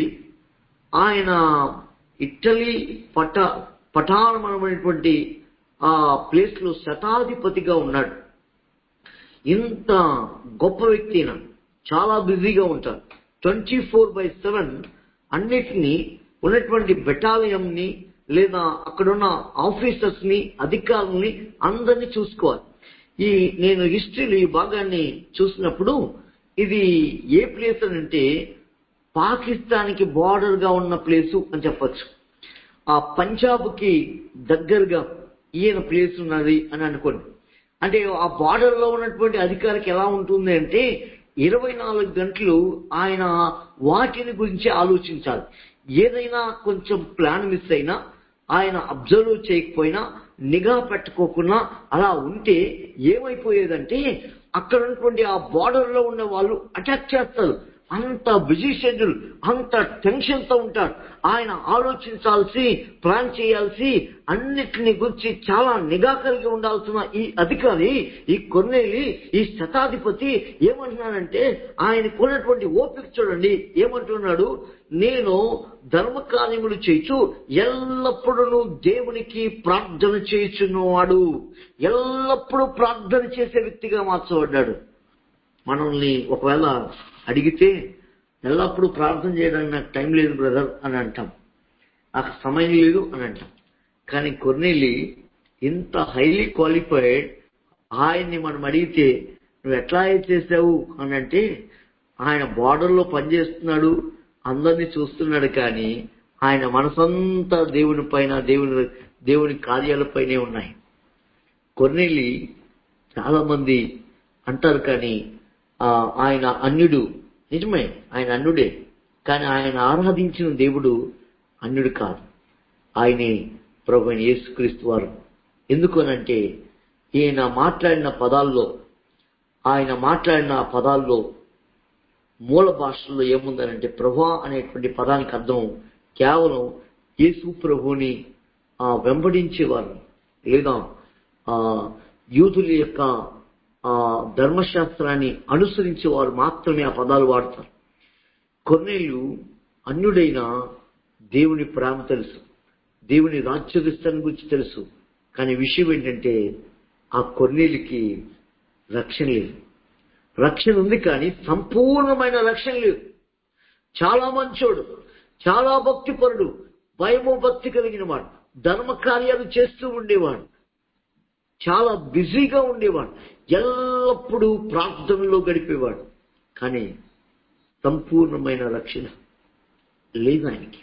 ఆయన ఇటలీ పట పటాలమైనటువంటి ఆ ప్లేస్ లో శతాధిపతిగా ఉన్నాడు ఇంత గొప్ప వ్యక్తి అయినా చాలా బిజీగా ఉంటారు ట్వంటీ ఫోర్ బై సెవెన్ అన్నిటినీ ఉన్నటువంటి బెటాలియం ని లేదా అక్కడున్న ఆఫీసర్స్ ని అధికారుల్ని అందరినీ చూసుకోవాలి ఈ నేను హిస్టరీలో ఈ భాగాన్ని చూసినప్పుడు ఇది ఏ ప్లేస్ అని అంటే పాకిస్తాన్కి బార్డర్ గా ఉన్న ప్లేసు అని చెప్పొచ్చు ఆ పంజాబ్ కి దగ్గరగా ఈయన ప్లేస్ ఉన్నది అని అనుకోండి అంటే ఆ బార్డర్ లో ఉన్నటువంటి అధికారికి ఎలా ఉంటుంది అంటే ఇరవై నాలుగు గంటలు ఆయన వాటిని గురించి ఆలోచించాలి ఏదైనా కొంచెం ప్లాన్ మిస్ అయినా ఆయన అబ్జర్వ్ చేయకపోయినా నిఘా పెట్టుకోకుండా అలా ఉంటే ఏమైపోయేదంటే అక్కడ ఉన్నటువంటి ఆ బార్డర్ లో ఉన్న వాళ్ళు అటాక్ చేస్తారు అంత బిజీ షెడ్యూల్ అంత టెన్షన్ తో ఉంటారు ఆయన ఆలోచించాల్సి ప్లాన్ చేయాల్సి అన్నిటిని గురించి చాలా నిఘా కలిగి ఉండాల్సిన ఈ అధికారి ఈ కొన్నేలి ఈ శతాధిపతి ఏమంటున్నాడంటే ఆయనకు ఉన్నటువంటి ఓపిక చూడండి ఏమంటున్నాడు నేను ధర్మ కార్యములు చేయుచు ఎల్లప్పుడూ దేవునికి ప్రార్థన చేయుచున్నవాడు ఎల్లప్పుడూ ప్రార్థన చేసే వ్యక్తిగా మార్చబడ్డాడు మనల్ని ఒకవేళ అడిగితే ఎల్లప్పుడూ ప్రార్థన చేయడానికి నాకు టైం లేదు బ్రదర్ అని అంటాం నాకు సమయం లేదు అని అంటాం కానీ కొన్నేలి ఇంత హైలీ క్వాలిఫైడ్ ఆయన్ని మనం అడిగితే నువ్వు ఎట్లా చేసావు అని అంటే ఆయన బార్డర్లో పనిచేస్తున్నాడు అందరినీ చూస్తున్నాడు కానీ ఆయన మనసంతా దేవుని పైన దేవుని దేవుని కార్యాలపైనే ఉన్నాయి కొన్నేలి చాలా మంది అంటారు కానీ ఆ, ఆయన అన్యుడు నిజమే ఆయన అన్యుడే కానీ ఆయన ఆరాధించిన దేవుడు అన్యుడు కాదు ఆయనే ప్రభు అయిన యేసుక్రీస్తు వారు ఎందుకు అనంటే ఈయన మాట్లాడిన పదాల్లో ఆయన మాట్లాడిన ఆ పదాల్లో మూల భాషలో ఏముందనంటే ప్రభా అనేటువంటి పదానికి అర్థం కేవలం యేసు ప్రభుని ఆ, వెంబడించేవారు లేదా ఆ, యూదుల యొక్క ఆ, ధర్మశాస్త్రాన్ని అనుసరించేవారు మాత్రమే ఆ పదాలు వాడతారు కొన్నేళ్ళు అన్యుడైన దేవుని ప్రేమ తెలుసు దేవుని రాజ్య విస్తరణ గురించి తెలుసు కానీ విషయం ఏంటంటే ఆ కొన్నేళ్ళకి రక్షణ లేదు రక్షణ ఉంది కానీ సంపూర్ణమైన రక్షణ లేదు చాలా మంచోడు చాలా భక్తిపరుడు భయము భక్తి కలిగిన వాడు ధర్మ కార్యాలు చేస్తూ ఉండేవాడు చాలా బిజీగా ఉండేవాడు ఎల్లప్పుడూ ప్రార్థనలో గడిపేవాడు కానీ సంపూర్ణమైన రక్షణ లేదు ఆయనకి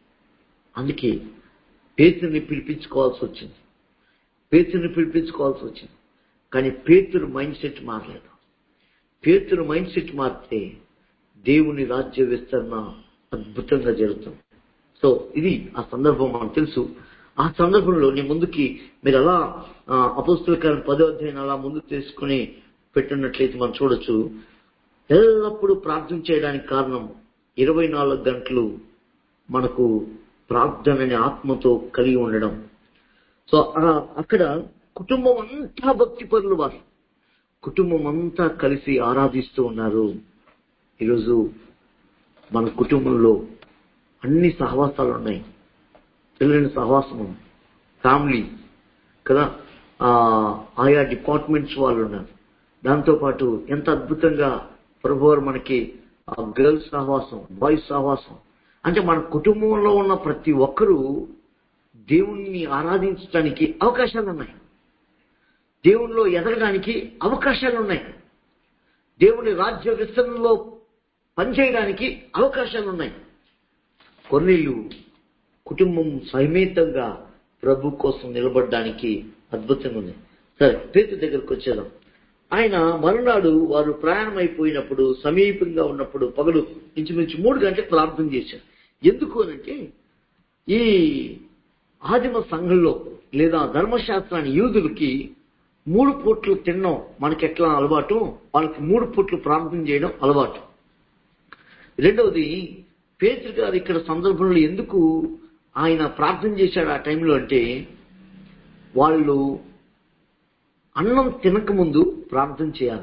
అందుకే పేతుని పిలిపించుకోవాల్సి వచ్చింది పేతుని పిలిపించుకోవాల్సి వచ్చింది కానీ పేతురు మైండ్ సెట్ మారలేదు పేతురు మైండ్ సెట్ మారితే దేవుని రాజ్య విస్తరణ అద్భుతంగా జరుగుతుంది సో ఇది ఆ సందర్భం మనకు తెలుసు ఆ సందర్భంలో నీ ముందుకి మీరు అలా అపుస్తకాలను పదో అధ్యాయం అలా ముందుకు తీసుకుని పెట్టినట్లయితే మనం చూడొచ్చు ఎల్లప్పుడూ ప్రార్థన చేయడానికి కారణం ఇరవై నాలుగు గంటలు మనకు ప్రార్థన అనే ఆత్మతో కలిగి ఉండడం సో ఆ- అక్కడ కుటుంబం అంతా భక్తి పరులు వారు కుటుంబం అంతా కలిసి ఆరాధిస్తూ ఉన్నారు ఈరోజు మన కుటుంబంలో అన్ని సహవాసాలు ఉన్నాయి పిల్లల సహవాసం ఉంది ఫ్యామిలీ కదా ఆ, ఆయా డిపార్ట్మెంట్స్ వాళ్ళు ఉన్నారు దాంతోపాటు ఎంత అద్భుతంగా ప్రభువారు మనకి గర్ల్స్ సహవాసం బాయ్స్ సహవాసం అంటే మన కుటుంబంలో ఉన్న ప్రతి ఒక్కరూ దేవుణ్ణి ఆరాధించడానికి అవకాశాలు ఉన్నాయి దేవునిలో ఎదగడానికి అవకాశాలు ఉన్నాయి దేవుని రాజ్య విస్తరణలో పనిచేయడానికి అవకాశాలు ఉన్నాయి కొన్నేళ్ళు కుటుంబం సమేతంగా ప్రభు కోసం నిలబడడానికి అద్భుతంగా ఉంది సరే పేతు దగ్గరకు వచ్చేదాం ఆయన మరునాడు వారు ప్రయాణం అయిపోయినప్పుడు సమీపంగా ఉన్నప్పుడు పగలు ఇంచుమించు మూడు గంటలకు ప్రార్థన చేశారు ఎందుకు అనంటే ఈ ఆదిమ సంఘంలో లేదా ధర్మశాస్త్రాన్ని యూదులకి మూడు పూట్లు తినడం మనకి ఎట్లా అలవాటు వాళ్ళకి మూడు పూట్లు ప్రార్థన చేయడం అలవాటు రెండవది పేతురు గారు ఇక్కడ సందర్భంలో ఎందుకు ఆయన ప్రార్థన చేశాడు ఆ టైంలో అంటే వాళ్ళు అన్నం తినకముందు ప్రార్థన చేయాల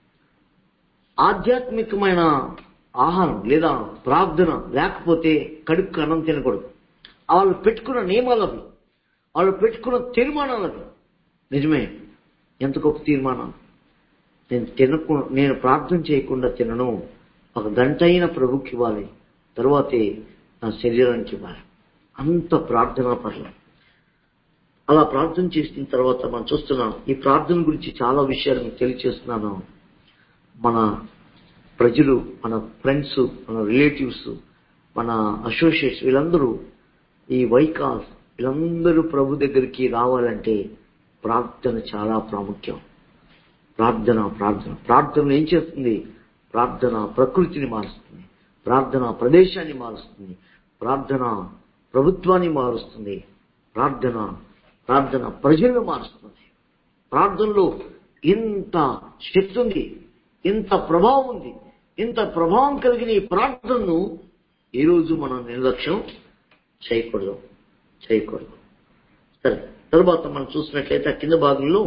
ఆధ్యాత్మికమైన ఆహారం లేదా ప్రార్థన లేకపోతే కడుపుకు అన్నం తినకూడదు వాళ్ళు పెట్టుకున్న నియమాలు అవి వాళ్ళు పెట్టుకున్న తీర్మానాలు అవి నిజమే ఎంత గొప్ప తీర్మానం నేను తినకు నేను ప్రార్థన చేయకుండా తినను ఒక గంట అయిన ప్రభుకి ఇవ్వాలి తర్వాతే నా శరీరానికి ఇవ్వాలి అంత ప్రార్థన పర్లేదు అలా ప్రార్థన చేసిన తర్వాత మనం చూస్తున్నాం ఈ ప్రార్థన గురించి చాలా విషయాలు మీకు తెలియచేస్తున్నాను మన ప్రజలు మన ఫ్రెండ్స్ మన రిలేటివ్స్ మన అసోసియేట్స్ వీళ్ళందరూ ఈ వైకాస్ వీళ్ళందరూ ప్రభు దగ్గరికి రావాలంటే ప్రార్థన చాలా ప్రాముఖ్యం ప్రార్థన ప్రార్థన ప్రార్థన ఏం చేస్తుంది ప్రార్థన ప్రకృతిని మారుస్తుంది ప్రార్థన ప్రదేశాన్ని మారుస్తుంది ప్రార్థన ప్రభుత్వాన్ని మారుస్తుంది ప్రార్థన ప్రార్థన ప్రజలను మారుస్తుంది ప్రార్థనలో ఇంత శక్తి ఉంది ఇంత ప్రభావం ఉంది ఇంత ప్రభావం కలిగిన ఈ ప్రార్థనను ఈరోజు మనం నిర్లక్ష్యం చేయకూడదు చేయకూడదు సరే తర్వాత మనం చూసినట్లయితే ఆ కింద భాగంలో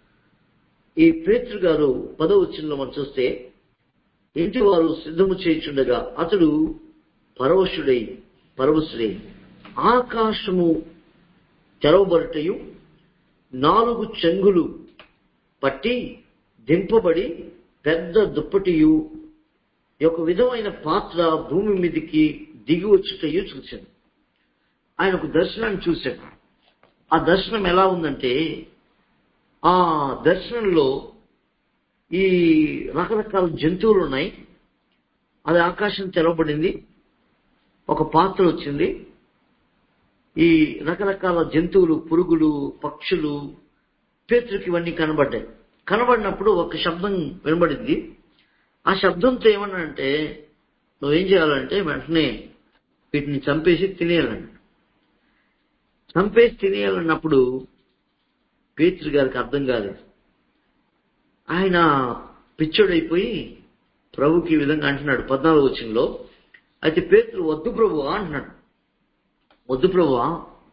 ఈ పేతురు గారు పదవచనంలో మనం చూస్తే ఇంటి వారు సిద్ధము చేయుచుండగా అతడు పరవశుడై పరవశుడై ఆకాశము తెరవబడటయు నాలుగు చెంగులు పట్టి దింపబడి పెద్ద దుప్పటియు ఒక విధమైన పాత్ర భూమి మీదకి దిగి వచ్చుటయు చూశాడు ఆయన ఒక దర్శనాన్ని చూశాడు ఆ దర్శనం ఎలా ఉందంటే ఆ దర్శనంలో ఈ రకరకాల జంతువులు ఉన్నాయి అది ఆకాశం తెరవబడింది ఒక పాత్ర వచ్చింది ఈ రకరకాల జంతువులు పురుగులు పక్షులు పేతురికి ఇవన్నీ కనబడ్డాయి కనబడినప్పుడు ఒక శబ్దం వినబడింది ఆ శబ్దంతో ఏమన్నాడంటే నువ్వేం చేయాలంటే వెంటనే వీటిని చంపేసి తినేయాలండి చంపేసి తినేయాలన్నప్పుడు పేతురు గారికి అర్థం కాలేదు ఆయన పిచ్చోడైపోయి ప్రభుకి ఈ విధంగా అంటున్నాడు పద్నాలుగు వచ్చంలో అయితే పేతులు వద్దు ప్రభు అంటున్నాడు వద్దు ప్రభువా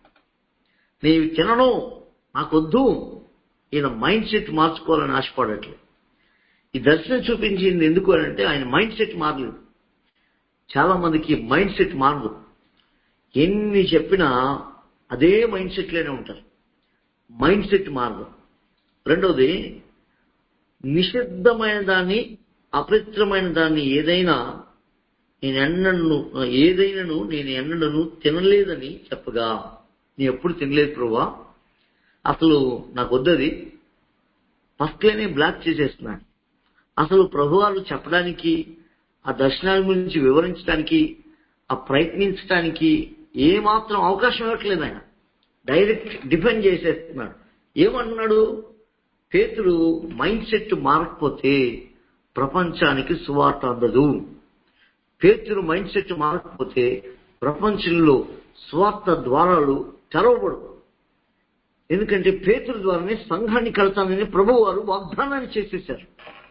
నీవు తినను నాకొద్దు ఈయన మైండ్ సెట్ మార్చుకోవాలని ఆశపడట్లేదు ఈ దర్శనం చూపించింది ఎందుకు అని అంటే ఆయన మైండ్ సెట్ మారలేదు చాలా మందికి మైండ్ సెట్ మారదు ఎన్ని చెప్పినా అదే మైండ్ సెట్లోనే ఉంటారు మైండ్ సెట్ మారదు రెండవది నిషిద్ధమైన దాన్ని అపవిత్రమైన దాన్ని ఏదైనా నేను ఎన్నడను ఏదైనాను నేను ఎన్నడను తినలేదని చెప్పగా నేను ఎప్పుడు తినలేదు ప్రభా అసలు నాకు వద్దది ఫస్ట్లోనే బ్లాక్ చేసేస్తున్నాను అసలు ప్రభువారు చెప్పడానికి ఆ దర్శనాల గురించి వివరించడానికి ఆ ప్రయత్నించడానికి ఏమాత్రం అవకాశం ఇవ్వట్లేదు ఆయన డైరెక్ట్ డిఫెండ్ చేసేస్తున్నాడు ఏమంటున్నాడు పేతులు మైండ్ సెట్ మారకపోతే ప్రపంచానికి సువార్త అందదు పేతురు మైండ్ సెట్ మారకపోతే ప్రపంచంలో స్వార్థ ద్వారాలు తెరవబడు ఎందుకంటే పేతురు ద్వారానే సంఘాన్ని కడతానని ప్రభు వారు వాగ్దానాన్ని చేసేశారు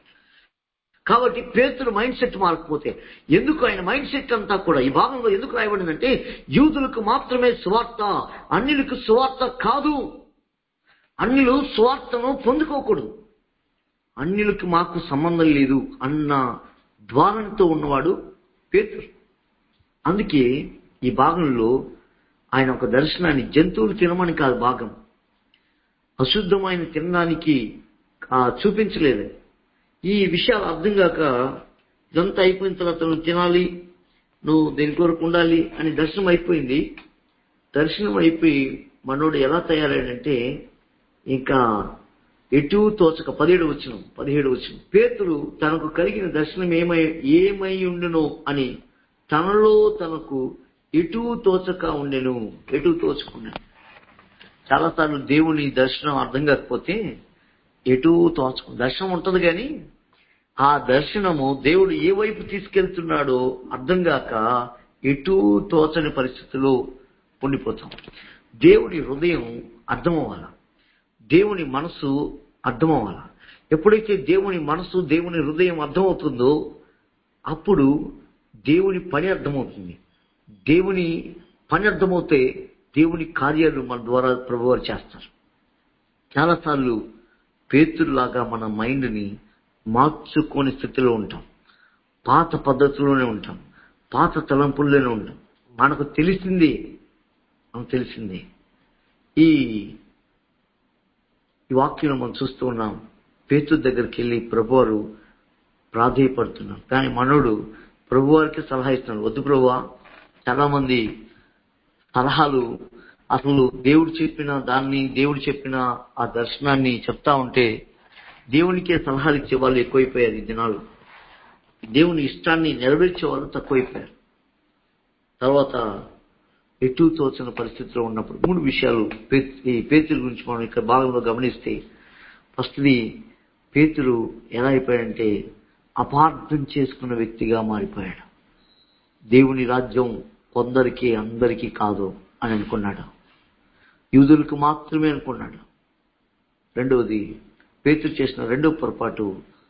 కాబట్టి పేతురు మైండ్ సెట్ మారకపోతే ఎందుకు ఆయన మైండ్ సెట్ అంతా కూడా ఈ భాగంలో ఎందుకు రాయబడిందంటే యూదులకు మాత్రమే స్వార్థ అన్యులకు స్వార్థ కాదు అన్యులు స్వార్థను పొందుకోకూడదు అన్యులకు మాకు సంబంధం లేదు అన్న ద్వారంతో ఉన్నవాడు పేతురు అందుకే ఈ భాగంలో ఆయన ఒక దర్శనాన్ని జంతువులు తినమని కాదు భాగం అశుద్ధమైన తినడానికి ఆ, చూపించలేదు ఈ విషయాలు అర్థం కాక ఇదంతా అయిపోయిన తర్వాత నువ్వు తినాలి నువ్వు దేని కొరకు ఉండాలి అని దర్శనం అయిపోయింది దర్శనం అయిపోయి మనోడు ఎలా తయారయ్యాడంటే ఇంకా ఎటు తోచక పదిహేడు వచ్చిన పదిహేడు వచ్చిన పేతురు తనకు కలిగిన దర్శనం ఏమై ఏమై ఉండును అని తనలో తనకు ఎటు తోచక ఉండెను ఎటు తోచుకున్నాను చాలాసార్లు దేవుని దర్శనం అర్థం కాకపోతే ఎటు తోచకు దర్శనం ఉంటుంది కానీ ఆ దర్శనము దేవుడు ఏ వైపు తీసుకెళ్తున్నాడో అర్థం కాక ఎటు తోచని పరిస్థితిలో ఉండిపోతాం దేవుని హృదయం అర్థం అవ్వాలా దేవుని మనసు అర్థం అవ్వాలా ఎప్పుడైతే దేవుని మనసు దేవుని హృదయం అర్థమవుతుందో అప్పుడు దేవుని పని అర్థమవుతుంది దేవుని పని అర్థమవుతే దేవుని కార్యాలు మన ద్వారా ప్రభువారు చేస్తారు చాలాసార్లు పేతుల్లాగా మన మైండ్ని మార్చుకోని స్థితిలో ఉంటాం పాత పద్ధతిలోనే ఉంటాం పాత తలంపుల్లోనే ఉంటాం మనకు తెలిసింది మనకు తెలిసింది ఈ ఈ వాక్యం మనం చూస్తూ ఉన్నాం పేతు దగ్గరికి వెళ్ళి ప్రభువారు ప్రాధేయపడుతున్నారు కానీ మనోడు ప్రభువారికి సలహా ఇస్తున్నాడు వద్దు ప్రభువా చాలా మంది సలహాలు అసలు దేవుడు చెప్పిన దాన్ని దేవుడు చెప్పిన ఆ దర్శనాన్ని చెప్తా ఉంటే దేవునికే సలహాలు ఇచ్చే వాళ్ళు ఎక్కువైపోయారు ఈ దినాలు దేవుని ఇష్టాన్ని నెరవేర్చే వాళ్ళు తక్కువైపోయారు తర్వాత ఎటు తోచిన పరిస్థితిలో ఉన్నప్పుడు మూడు విషయాలు పే- ఈ పేతురు గురించి మనం ఇక్కడ భాగంలో గమనిస్తే ఫస్ట్ది పేతురు ఎలా అయిపోయాడంటే అపార్థం చేసుకున్న వ్యక్తిగా మారిపోయాడు దేవుని రాజ్యం కొందరికి అందరికీ కాదు అని అనుకున్నాడు యూదులకు మాత్రమే అనుకున్నాడు రెండవది పేతురు చేసిన రెండవ పొరపాటు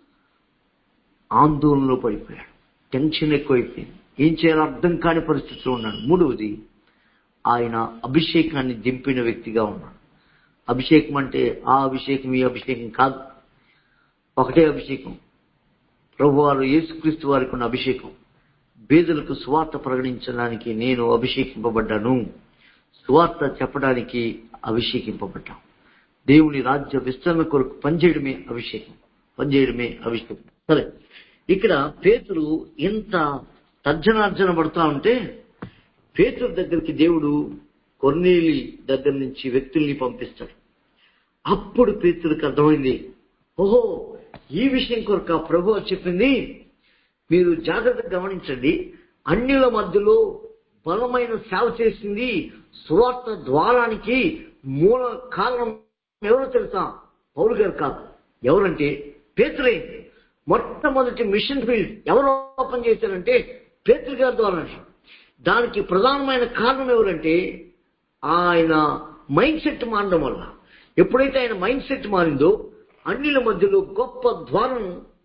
ఆందోళనలో పడిపోయాడు టెన్షన్ ఎక్కువైపోయింది ఏం చేయాలో అర్థం కాని పరిస్థితిలో ఉన్నాడు మూడవది ఆయన అభిషేకాన్ని దింపిన వ్యక్తిగా ఉన్నాడు అభిషేకం అంటే ఆ అభిషేకం ఈ అభిషేకం కాదు ఒకటే అభిషేకం ప్రభువారు యేసుక్రీస్తు వారికి ఉన్న అభిషేకం బేదలకు సువార్త ప్రకటించడానికి నేను అభిషేకింపబడ్డాను సువార్త చెప్పడానికి అభిషేకింపబడ్డాను దేవుని రాజ్య విస్తరణ కొరకు పనిచేయడమే అభిషేకం పనిచేయడమే అభిషేకం సరే ఇక్కడ పేతురు ఎంత తర్జనార్జన పడుతా ఉంటే పేతురు దగ్గరికి దేవుడు కొన్నేలి దగ్గర నుంచి వ్యక్తుల్ని పంపిస్తాడు అప్పుడు పేతురికి అర్థమైంది ఓహో ఈ విషయం కొరక ప్రభు చెప్పింది మీరు జాగ్రత్తగా గమనించండి అన్యుల మధ్యలో బలమైన సేవ చేసింది సువార్త ద్వారానికి మూల కారణం ఎవరో తెలుసా పౌలు గారు కాదు ఎవరంటే పేతురే మొట్టమొదటి మిషన్ ఫీల్డ్ ఎవరు ఓపెన్ చేశారంటే పేతురు గారి ద్వారానే దానికి ప్రధానమైన కారణం ఎవరంటే ఆయన మైండ్ సెట్ మారడం వల్ల ఎప్పుడైతే ఆయన మైండ్ సెట్ మారిందో అన్నిల మధ్యలో గొప్ప ద్వారం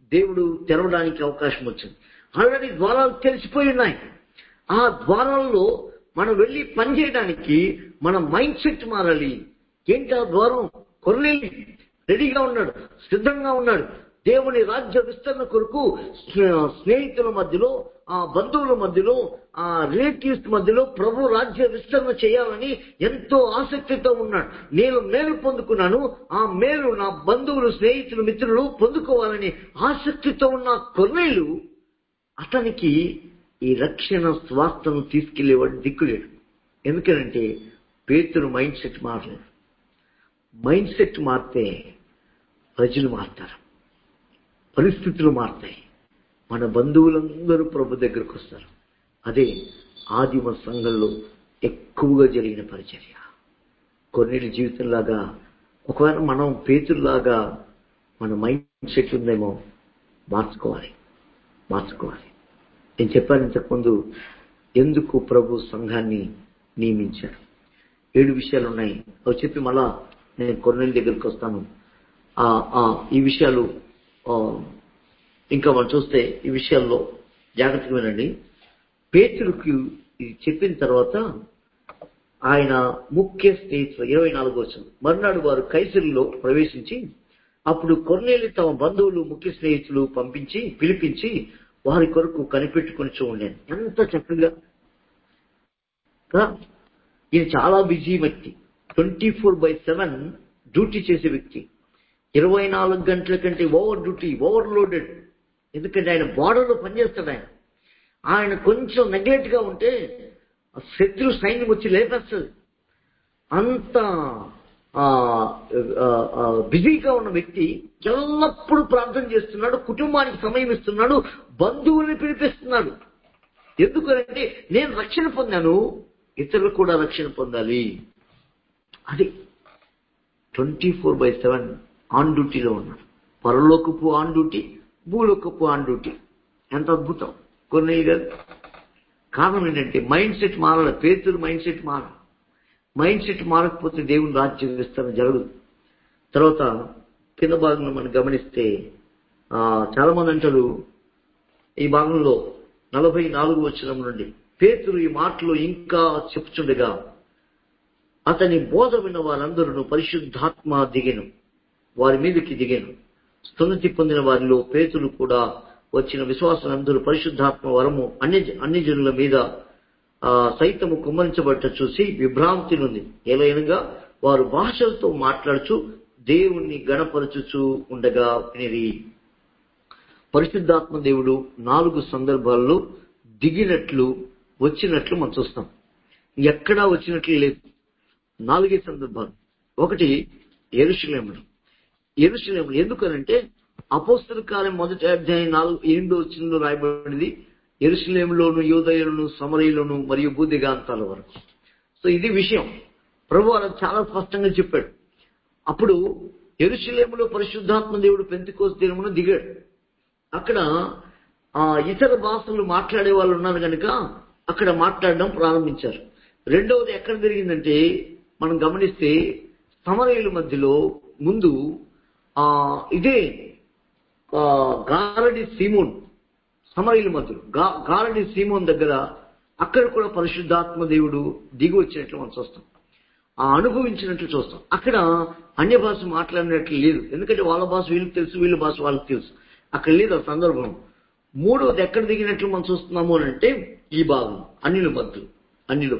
దేవుడు తెరవడానికి అవకాశం వచ్చింది ఆల్రెడీ ద్వారాలు తెలిసిపోయి ఉన్నాయి ఆ ద్వారాల్లో మనం వెళ్ళి పనిచేయడానికి మన మైండ్ సెట్ మారాలి ఏంటి ఆ ద్వారం కొరలేలి రెడీగా ఉన్నాడు సిద్ధంగా ఉన్నాడు దేవుని రాజ్య విస్తరణ కొరకు స్నే- స్నేహితుల మధ్యలో ఆ బంధువుల మధ్యలో ఆ రిలేటివ్స్ మధ్యలో ప్రభు రాజ్య విస్తరణ చేయాలని ఎంతో ఆసక్తితో ఉన్నాడు నేను మేలు పొందుకున్నాను ఆ మేలు నా బంధువులు స్నేహితులు మిత్రులు పొందుకోవాలని ఆసక్తితో ఉన్న కొన్నేళ్ళు అతనికి ఈ రక్షణ స్వాస్థను తీసుకెళ్లేవాడు దిక్కులేడు ఎందుకనంటే పేతురు మైండ్ సెట్ మారలేదు మైండ్ సెట్ మారితే ప్రజలు మారుతారు పరిస్థితులు మారుతాయి మన బంధువులందరూ ప్రభు దగ్గరకు వస్తారు అదే ఆదిమ సంఘంలో ఎక్కువగా జరిగిన పరిచర్య కొన్నేళ్ళ జీవితంలాగా ఒకవేళ మనం పేతుల్లాగా మన మైండ్ సెట్ ఉందేమో మార్చుకోవాలి మార్చుకోవాలి నేను చెప్పాను ఇంతకుముందు ఎందుకు ప్రభు సంఘాన్ని నియమించాడు ఏడు విషయాలు ఉన్నాయి అవి చెప్పి మళ్ళా నేను కొన్నేళ్ళ దగ్గరికి వస్తాను ఆ, ఆ, ఈ విషయాలు ఆ, ఇంకా మనం చూస్తే ఈ విషయాల్లో జాగ్రత్తగా వినండి పేతురుకి ఇది చెప్పిన తర్వాత ఆయన ముఖ్య స్నేహితులు ఇరవై నాలుగు వచ్చింది మర్నాడు వారు కైసరిలో ప్రవేశించి అప్పుడు కొన్నేళ్ళు తమ బంధువులు ముఖ్య స్నేహితులు పంపించి పిలిపించి వారి కొరకు కనిపెట్టుకుని చూడండి ఎంత చక్కగా కదా? ఈయన చాలా బిజీ వ్యక్తి twenty four by seven duty చేసే వ్యక్తి ఇరవై నాలుగు గంటల కంటే ఓవర్ డ్యూటీ ఓవర్ లోడెడ్ ఎందుకంటే ఆయన బార్డర్లో పనిచేస్తాడు ఆయన ఆయన కొంచెం నెగ్లెక్ట్ గా ఉంటే ఆ శత్రు సైన్యం వచ్చి లేపేస్తుంది అంత ఆ, ఆ, ఆ, బిజీగా ఉన్న వ్యక్తి ఎల్లప్పుడూ ప్రార్థన చేస్తున్నాడు కుటుంబానికి సమయం ఇస్తున్నాడు బంధువుల్ని పిలిపిస్తున్నాడు ఎందుకంటే నేను రక్షణ పొందాను ఇతరులు కూడా రక్షణ పొందాలి అది twenty four by seven on డ్యూటీలో ఉన్నాడు పరలోకపు ఆన్ డ్యూటీ భూలోకపు ఆన్ డ్యూటీ ఎంత అద్భుతం కొన్ని గారు కారణం ఏంటంటే మైండ్ సెట్ మారాలి పేతురు మైండ్ సెట్ మారాలి మైండ్ సెట్ మారకపోతే దేవుని రాజ్యం విస్తరణ జరగదు తర్వాత కింద భాగంలో మనం గమనిస్తే ఆ, చాలా మంది అంటారు ఈ భాగంలో నలభై నాలుగు వచనం నుండి పేతురు ఈ మాటలు ఇంకా చెప్పుచుండగా అతని బోధ విన్న వారందరూ పరిశుద్ధాత్మ దిగెను వారి మీదకి దిగెను స్తున్నతి పొందిన వారిలో పేతులు కూడా వచ్చిన విశ్వాసులందరూ పరిశుద్ధాత్మ వరము అన్ని అన్ని జనుల మీద ఆ, సైతము కుమ్మరించబట్ట చూసి విభ్రాంతి నుంది ఎలయనగా వారు భాషలతో మాట్లాడుచు దేవుణ్ణి గణపరచుచు ఉండగా వినిరి పరిశుద్ధాత్మ దేవుడు నాలుగు సందర్భాల్లో దిగినట్లు వచ్చినట్లు మనం చూస్తాం ఎక్కడా వచ్చినట్లు లేదు నాలుగే సందర్భాలు ఒకటి ఎరుషులేములు ఎరుషులేములు ఎందుకనంటే అపోస్తుల కాలం మొదటి అధ్యాయం నాలుగు ఎనిమిదో వచ్చినలో రాయబడింది ఎరుసలేములోను యోదయులను సమరయులను మరియు బూదిగాంతాల వరకు సో ఇది విషయం ప్రభు వాళ్ళకి చాలా స్పష్టంగా చెప్పాడు అప్పుడు ఎరుసలేములో పరిశుద్ధాత్మ దేవుడు పెంతికోస దినమున దిగాడు అక్కడ ఆ ఇతర భాషలు మాట్లాడే వాళ్ళు ఉన్నారు కనుక అక్కడ మాట్లాడడం ప్రారంభించారు రెండవది ఎక్కడ జరిగిందంటే మనం గమనిస్తే సమరయుల మధ్యలో ముందు ఆ ఇదే ఆ, గారడి సీమోన్ సమరయుల మధ్యలో గా- గారడి సీమోన్ దగ్గర అక్కడ కూడా పరిశుద్ధాత్మ దేవుడు దిగి వచ్చినట్లు మనం చూస్తాం ఆ అనుభవించినట్లు చూస్తాం అక్కడ అన్య భాష మాట్లాడినట్లు లేదు ఎందుకంటే వాళ్ళ భాష వీళ్ళకి తెలుసు వీళ్ళ భాష వాళ్ళకి తెలుసు అక్కడ లేదు ఆ సందర్భం మూడవది ఎక్కడ దిగినట్లు మనం చూస్తున్నాము అని అంటే ఈ భాగం అన్నిల మధ్యలో అన్నిలు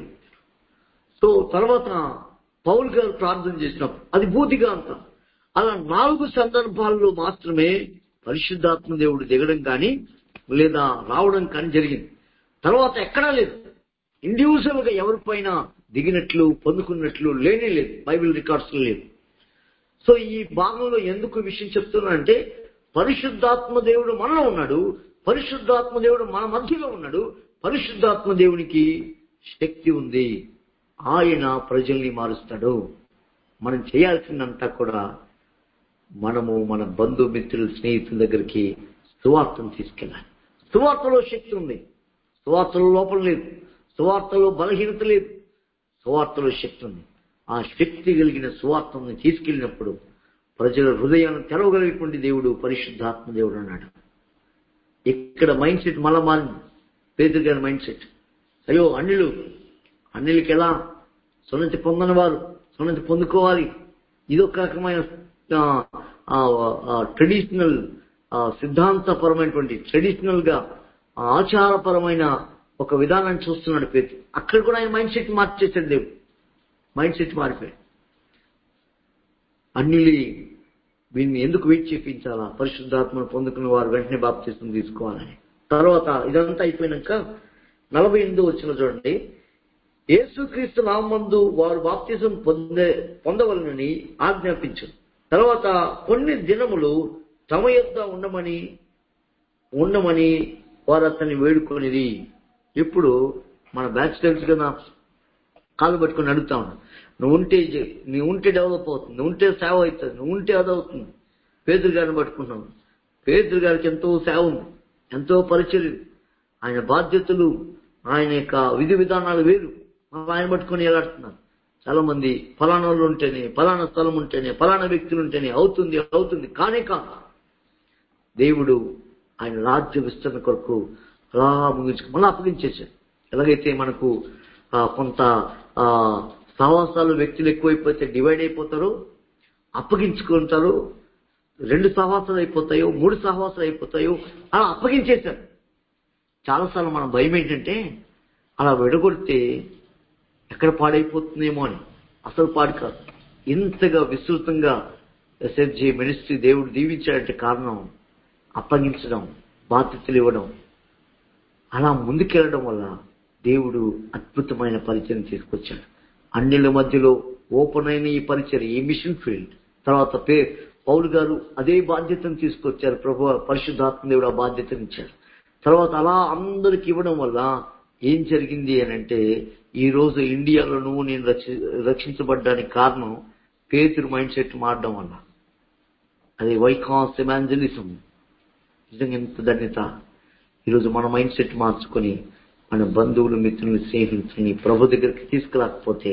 సో తర్వాత పౌల్ గారు ప్రార్థన చేసినప్పుడు అది బూతిగా అంత అలా నాలుగు సందర్భాల్లో మాత్రమే పరిశుద్ధాత్మ దేవుడు దిగడం కానీ లేదా రావడం కానీ జరిగింది తర్వాత ఎక్కడా లేదు ఇండివిజువల్ గా ఎవరిపైన దిగినట్లు పొందుకున్నట్లు లేనే లేదు బైబిల్ రికార్డ్స్ లో లేదు సో ఈ భాగంలో ఎందుకు ఈ విషయం చెప్తున్నానంటే పరిశుద్ధాత్మ దేవుడు మనలో ఉన్నాడు పరిశుద్ధాత్మ దేవుడు మన మధ్యలో ఉన్నాడు పరిశుద్ధాత్మ దేవునికి శక్తి ఉంది ఆయన ప్రజల్ని మారుస్తాడు మనం చేయాల్సిందంతా కూడా మనము మన బంధుమిత్రులు స్నేహితుల దగ్గరికి సువార్తను తీసుకెళ్ళాలి సువార్తలో శక్తి ఉంది సువార్తలో లోపం లేదు సువార్తలో బలహీనత లేదు సువార్తలో శక్తి ఉంది ఆ శక్తి కలిగిన సువార్తను తీసుకెళ్ళినప్పుడు ప్రజల హృదయాన్ని తెరవగలిగినటువంటి దేవుడు పరిశుద్ధాత్మ దేవుడు అన్నాడు ఇక్కడ మైండ్ సెట్ మళ్ళా మారింది పేదరు గారి మైండ్ సెట్ అయ్యో అన్నిలు అన్నిలకి ఎలా సున్నతి పొందని వారు సున్నతి పొందుకోవాలి ఇదొక రకమైన ట్రెడిషనల్ సిద్ధాంతపరమైనటువంటి ట్రెడిషనల్ గా ఆ, ఆచారపరమైన ఒక విధానాన్ని చూస్తున్నాడు పేరు అక్కడ కూడా ఆయన మైండ్ సెట్ మార్చేశాడు దేవుడు మైండ్ సెట్ మారిపోయాడు అన్నిలి వీరిని ఎందుకు వెయిట్ చేయించాలా పరిశుద్ధాత్మను పొందుకున్న వారు వెంటనే బాప్తిసం తీసుకోవాలని తర్వాత ఇదంతా అయిపోయినాక నలభై ఎనిమిది వచ్చిన చూడండి యేసుక్రీస్తు నామందు వారు బాప్తిజం పొందే పొందవలనని ఆజ్ఞాపించు తర్వాత కొన్ని దినములు తమ యొద్ద ఉండమని ఉండమని వారు అతన్ని వేడుకొనిది ఇప్పుడు మన బ్యాచ్ తెలుసు కదా కాలు పట్టుకొని అడుగుతా ఉన్నా నువ్వు ఉంటే జే- నువ్వు ఉంటే డెవలప్ అవుతుంది నువ్వు ఉంటే సేవ అవుతుంది నువ్వు ఉంటే అది అవుతుంది పేదరు గారిని పట్టుకున్నావు పేదరు గారికి ఎంతో సేవ ఉంది ఎంతో పరిచయం ఆయన బాధ్యతలు ఆయన యొక్క విధి విధానాలు వేరు మళ్ళీ ఆయన పట్టుకొని ఎలాడుతున్నారు చాలా మంది ఫలానా వాళ్ళు ఉంటేనే ఫలానా స్థలం ఉంటేనే ఫలానా వ్యక్తులు ఉంటేనే అవుతుంది అవుతుంది కానే కాదు దేవుడు ఆయన రాజ్య విస్తరణ కొరకు అలా ముగించుకు మళ్ళీ అప్పగించేశాడు ఎలాగైతే మనకు ఆ, కొంత ఆ, సహవాసాలు వ్యక్తులు ఎక్కువైపోతే డివైడ్ అయిపోతారో అప్పగించుకుంటారు రెండు సహవాసాలు అయిపోతాయో మూడు సహవాసాలు అయిపోతాయో అలా అప్పగించేశారు చాలాసార్లు మన భయం ఏంటంటే అలా విడగొడితే ఎక్కడ పాడైపోతుందేమో అని అసలు పాడు కాదు ఇంతగా విస్తృతంగా ఎస్ఎఫ్జి మినిస్ట్రీ దేవుడు దీవించాడంటే కారణం అప్పగించడం బాధ్యతలు ఇవ్వడం అలా ముందుకెళ్ళడం వల్ల దేవుడు అద్భుతమైన పరిచయం తీసుకొచ్చాడు అన్నిల మధ్యలో ఓపెన్ అయిన ఈ పరిచయం ఈ మిషన్ ఫీల్డ్ తర్వాత పే పౌలు గారు అదే బాధ్యతను తీసుకొచ్చారు ప్రభు పరిశుద్ధాత్మ దేవుడు ఆ బాధ్యతను ఇచ్చారు తర్వాత అలా అందరికి ఇవ్వడం వల్ల ఏం జరిగింది అని అంటే ఈ రోజు ఇండియాలోనూ నేను రక్షి రక్షించబడ్డానికి కారణం పేతురు మైండ్ సెట్ మారడం వల్ల అది వైకాస్ ఎమాంజలిజం నిజంగా ఎంత ధన్యత ఈరోజు మన మైండ్ సెట్ మార్చుకొని మన బంధువులు మిత్రుల్ని స్నేహితుల్ని ప్రభు దగ్గరికి తీసుకురాకపోతే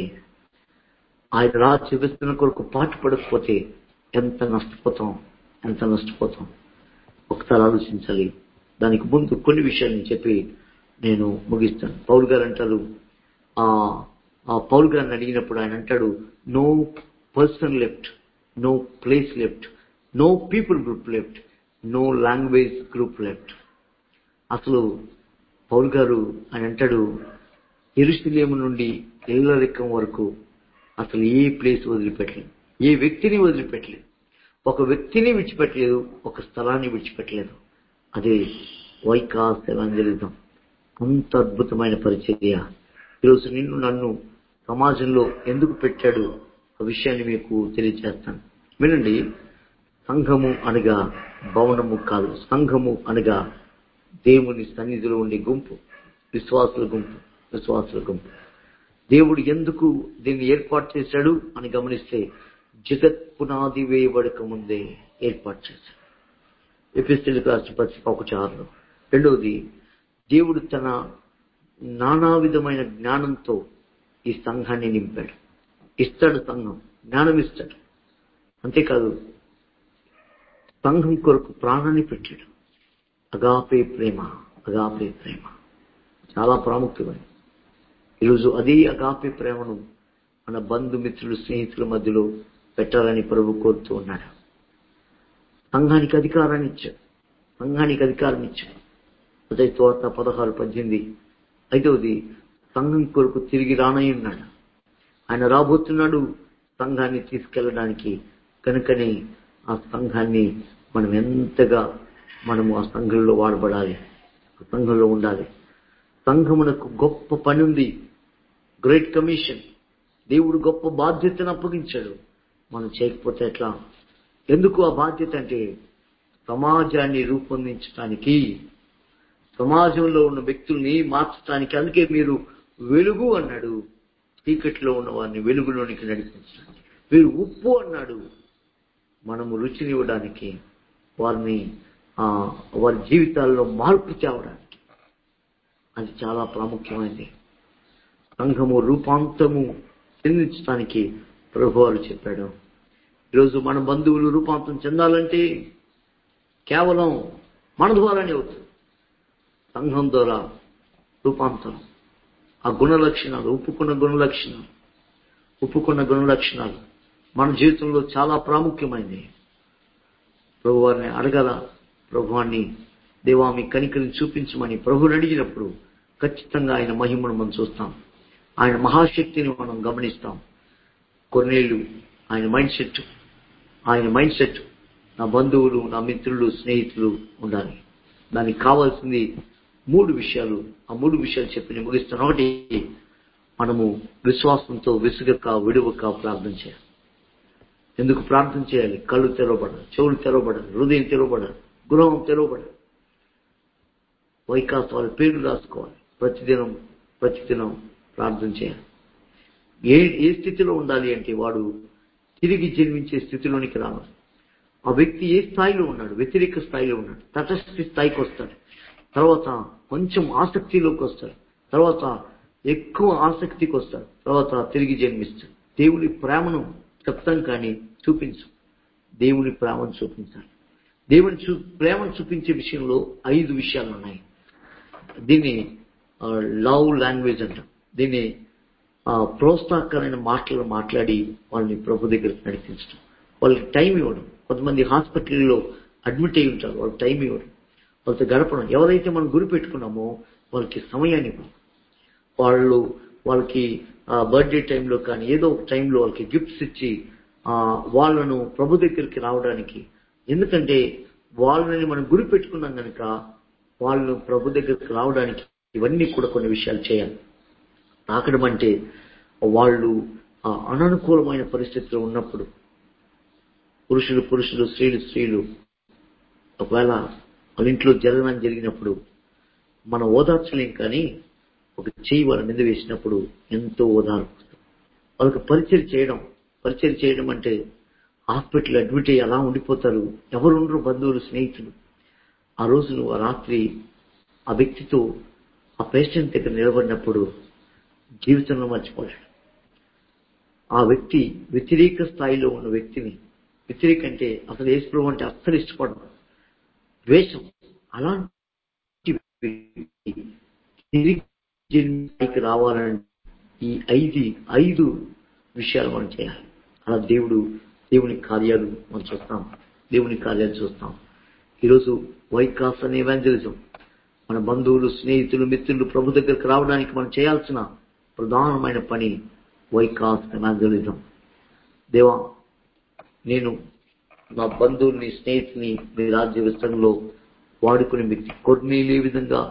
ఆయన రాజ్య విస్తరణ కొరకు పాటు పడకపోతే ఎంత నష్టపోతాం ఎంత నష్టపోతాం ఒకసారి ఆలోచించాలి దానికి ముందు కొన్ని విషయాలు నేను చెప్పి నేను ముగిస్తాను పౌల్ గారు అంటారు ఆ ఆ పౌల్ గారిని అడిగినప్పుడు ఆయన అంటాడు no person left no place left no people group left no language group left అసలు పౌల్ గారు ఆయన అంటాడు ఎరుసలేము నుండి ఇల్లరికం వరకు అసలు ఏ ప్లేస్ వదిలిపెట్టలేదు ఏ వ్యక్తిని వదిలిపెట్టలేదు ఒక వ్యక్తిని విడిచిపెట్టలేదు ఒక స్థలాన్ని విడిచిపెట్టలేదు అదే వైకాస్ ఎవాంజలిజం అంత అద్భుతమైన పరిచర్య ఈరోజు నిన్ను నన్ను సమాజంలో ఎందుకు పెట్టాడు ఆ విషయాన్ని మీకు తెలియజేస్తాను వినండి సంఘము అనగా భవనము కాదు సంఘము అనగా దేవుని సన్నిధిలో ఉండే గుంపు విశ్వాసుల గుంపు విశ్వాసుల గుంపు దేవుడు ఎందుకు దీన్ని ఏర్పాటు చేశాడు అని గమనిస్తే జగత్ పునాది వేయబడక ముందే ఏర్పాటు చేశాడు ఎపిస్టిల్ రాష్ట్ర పత్రిక ఒకటి ఆరులో రెండవది దేవుడు తన నానా విధమైన జ్ఞానంతో ఈ సంఘాన్ని నింపాడు ఇస్తాడు సంఘం జ్ఞానం ఇస్తాడు అంతేకాదు సంఘం కొరకు ప్రాణాన్ని పెట్టాడు అగాపే ప్రేమ అగాపే ప్రేమ చాలా ప్రాముఖ్యమైనది ఈరోజు అదే అగాపే ప్రేమను మన బంధుమిత్రులు స్నేహితుల మధ్యలో పెట్టాలని ప్రభు కోరుతూ ఉన్నాడు సంఘానికి అధికారాన్ని ఇచ్చాడు సంఘానికి అధికారం ఇచ్చాడు అదే తోట పదహారు పద్దెనిమిది ఐదవది సంఘం కొరకు తిరిగి రానయ్యున్నాడు ఆయన రాబోతున్నాడు సంఘాన్ని తీసుకెళ్ళడానికి కనుకనే ఆ సంఘాన్ని మనం ఎంతగా మనము ఆ సంఘంలో వాడబడాలి ఆ సంఘంలో ఉండాలి సంఘమునకు గొప్ప పని ఉంది గ్రేట్ కమిషన్ దేవుడు గొప్ప బాధ్యతను అప్పగించాడు మనం చేయకపోతే ఎట్లా ఎందుకు ఆ బాధ్యత అంటే సమాజాన్ని రూపొందించడానికి సమాజంలో ఉన్న వ్యక్తుల్ని మార్చడానికి అందుకే మీరు వెలుగు అన్నాడు చీకట్లో ఉన్న వారిని వెలుగులోనికి నడిపించడానికి మీరు ఉప్పు అన్నాడు మనము రుచినివ్వడానికి వారిని ఆ, వారి జీవితాల్లో మార్పు తేవడానికి అది చాలా ప్రాముఖ్యమైనది సంఘము రూపాంతము చెందించడానికి ప్రభు వారు చెప్పాడు ఈరోజు మన బంధువులు రూపాంతరం చెందాలంటే కేవలం మన ద్వారానే అవుతుంది సంఘం ద్వారా రూపాంతరం ఆ గుణ లక్షణాలు ఒప్పుకున్న గుణ లక్షణాలు ఒప్పుకున్న గుణ లక్షణాలు మన జీవితంలో చాలా ప్రాముఖ్యమైనవి ప్రభువారిని అడగల ప్రభువాన్ని దేవా మీ కనికరిని చూపించమని ప్రభుని అడిగినప్పుడు ఖచ్చితంగా ఆయన మహిమను మనం చూస్తాం ఆయన మహాశక్తిని మనం గమనిస్తాం కొన్నేళ్ళు ఆయన మైండ్ సెట్ ఆయన మైండ్ సెట్ నా బంధువులు నా మిత్రులు స్నేహితులు ఉండాలి దానికి కావాల్సింది మూడు విషయాలు ఆ మూడు విషయాలు చెప్పి నేను ముగిస్తాను ఒకటి మనము విశ్వాసంతో విసుగక విడువక ప్రార్థన చేయాలి ఎందుకు ప్రార్థన చేయాలి కళ్ళు తెరవబడాలి చెవులు తెరవబడాలి హృదయం తెరవబడాలి గృహం తెరవబడాలి వైకాస్ వాళ్ళ పేర్లు రాసుకోవాలి ప్రతిదినం ప్రతిదినం ప్రార్థన చేయాలి ఏ ఏ స్థితిలో ఉండాలి అంటే వాడు తిరిగి జన్మించే స్థితిలోనికి రావాలి ఆ వ్యక్తి ఏ స్థాయిలో ఉన్నాడు వ్యతిరేక స్థాయిలో ఉన్నాడు తటస్థ స్థాయికి వస్తాడు తర్వాత కొంచెం ఆసక్తిలోకి వస్తాడు తర్వాత ఎక్కువ ఆసక్తికి వస్తాడు తర్వాత తిరిగి జన్మిస్తాడు దేవుని ప్రేమను చెప్తాం కానీ చూపించు దేవుని ప్రేమను చూపించాలి దేవుని చూ ప్రేమను చూపించే విషయంలో ఐదు విషయాలు ఉన్నాయి దీన్ని లవ్ లాంగ్వేజ్ అంటాం దీన్ని ఆ, ప్రోత్సాహకరమైన మాటలు మాట్లాడి వాళ్ళని ప్రభు దగ్గరికి నడిపించడం వాళ్ళకి టైం ఇవ్వడం కొంతమంది హాస్పిటల్లో అడ్మిట్ అయి ఉంటారు వాళ్ళకి టైం ఇవ్వడం వాళ్ళతో గడపడం ఎవరైతే మనం గురి పెట్టుకున్నామో వాళ్ళకి సమయాన్ని ఇవ్వడం వాళ్ళు వాళ్ళకి బర్త్డే టైంలో కానీ ఏదో ఒక టైంలో వాళ్ళకి గిఫ్ట్స్ ఇచ్చి ఆ, వాళ్ళను ప్రభు దగ్గరికి రావడానికి ఎందుకంటే వాళ్ళని మనం గురి పెట్టుకున్నాం కనుక వాళ్ళు ప్రభు దగ్గరికి రావడానికి ఇవన్నీ కూడా కొన్ని విషయాలు చేయాలి తాకడం అంటే వాళ్ళు ఆ అననుకూలమైన పరిస్థితిలో ఉన్నప్పుడు పురుషులు పురుషులు స్త్రీలు స్త్రీలు ఒకవేళ వాళ్ళ ఇంట్లో జరగడం జరిగినప్పుడు మన ఓదార్చలేం కానీ ఒక చెయ్యి వాళ్ళ మీద వేసినప్పుడు ఎంతో ఓదార్పు వాళ్ళకి పరిచయం చేయడం పరిచయం చేయడం అంటే హాస్పిటల్ అడ్మిట్ అయ్యి అలా ఉండిపోతారు ఎవరు ఉండరు బంధువులు స్నేహితులు ఆ రోజు నువ్వు ఆ రాత్రి ఆ వ్యక్తితో ఆ పేషెంట్ దగ్గర నిలబడినప్పుడు జీవితంలో మర్చిపోలేడు ఆ వ్యక్తి వ్యతిరేక స్థాయిలో ఉన్న వ్యక్తిని వ్యతిరేక అంటే అసలు యేసుప్రభు అంటే అస్సలు ఇష్టపడడం ద్వేషం అలాంటి వ్యక్తి తిరిగి జన్మకి రావాలని ఈ ఐదు ఐదు విషయాలు మనం చేయాలి అలా దేవుడు దేవుని కార్యాలు మనం చూస్తాం దేవుని కార్యాలు చూస్తాం ఈరోజు వైకాస్ అనే ఎవాంజలిజం మన బంధువులు స్నేహితులు మిత్రులు ప్రభు దగ్గరికి రావడానికి మనం చేయాల్సిన ప్రధానమైన పని వైకాస్ ఎవాంజలిజం దేవా నేను నా బంధువుల్ని స్నేహితుని మీ రాజ్య విస్తరణలో వాడుకునే వ్యక్తి కొన్నేళ్ళు ఈ విధంగా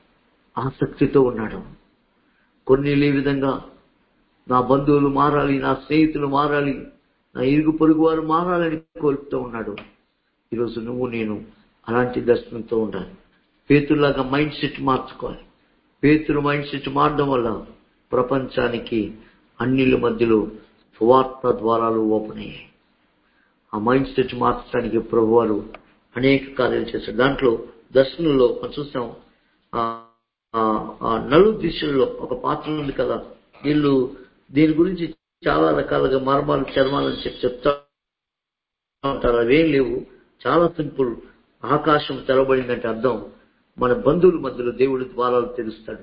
ఆసక్తితో ఉన్నాడు కొన్నేళ్ళు ఈ విధంగా నా బంధువులు మారాలి నా స్నేహితులు మారాలి నా ఇరుగు పొరుగు వారు మారాలని కోరుతూ ఉన్నాడు ఈరోజు నువ్వు నేను అలాంటి దర్శనంతో ఉండాలి పేతుల్లాగా మైండ్ సెట్ మార్చుకోవాలి పేతులు మైండ్ సెట్ మారడం వల్ల ప్రపంచానికి అన్నిల మధ్యలో సువార్త ద్వారాలు ఓపెన్ అయ్యాయి ఆ మైండ్ సెట్ మార్చడానికి ప్రభువారు అనేక కార్యాలు చేశారు దాంట్లో దర్శనంలో మనం చూసాం ఆ ఆ- ఆ నలు దిశల్లో ఒక పాత్ర ఉంది కదా వీళ్ళు దీని గురించి చాలా రకాలుగా మర్మాలు చర్మాలని చెప్పి చెప్తా ఉంటారు అవేం లేవు చాలా సింపుల్ ఆకాశం తెరవబడిందంటే అర్థం మన బంధువుల మధ్యలో దేవుడి ద్వారాలు తెరుస్తాడు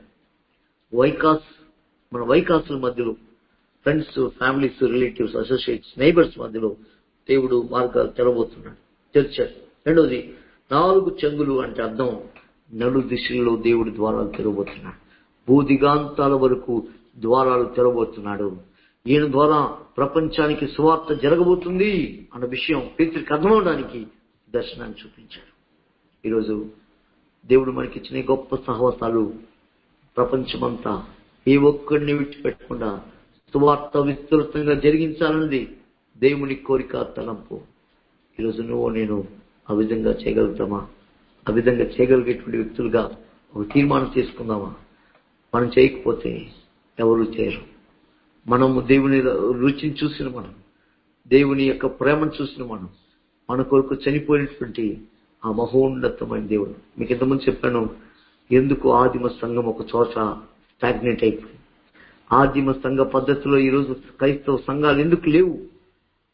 వైకాస్ మన వైకాసుల మధ్యలో friends families relatives associates neighbours మధ్యలో దేవుడు మార్గాలు తెరవబోతున్నాడు తెరిచాడు రెండవది నాలుగు చెంగులు అంటే అర్థం నలు దిశల్లో దేవుడి ద్వారాలు తెరవబోతున్నాడు భూదిగాంతాల వరకు ద్వారాలు తెరవబోతున్నాడు ఈయన ద్వారా ప్రపంచానికి సువార్త జరగబోతుంది అన్న విషయం పేతురికి అర్థమవడానికి దర్శనాన్ని చూపించాడు ఈరోజు దేవుడు మనకిచ్చిన ఈ గొప్ప సహవాసాలు ప్రపంచమంతా ఏ ఒక్కడిని విడిచిపెట్టకుండా సువార్త విస్తృతంగా జరిగించాలన్నది దేవుని కోరిక తలంపు ఈరోజు నువ్వు నేను ఆ విధంగా చేయగలుగుతామా ఆ విధంగా చేయగలిగేటువంటి వ్యక్తులుగా ఒక తీర్మానం తీసుకుందామా మనం చేయకపోతే ఎవరు చేయరు మనము దేవుని రుచిని చూసిన మనం దేవుని యొక్క ప్రేమను చూసిన మనం మన కొరకు చనిపోయినటువంటి ఆ మహోన్నతమైన దేవుడు మీకు ఇంతకుముందు చెప్పాను ఎందుకు ఆదిమ సంఘం ఒక చోట స్టాగ్నేట్ అయిపోయింది ఆదిమ సంఘ పద్ధతిలో ఈరోజు క్రైస్తవ సంఘాలు ఎందుకు లేవు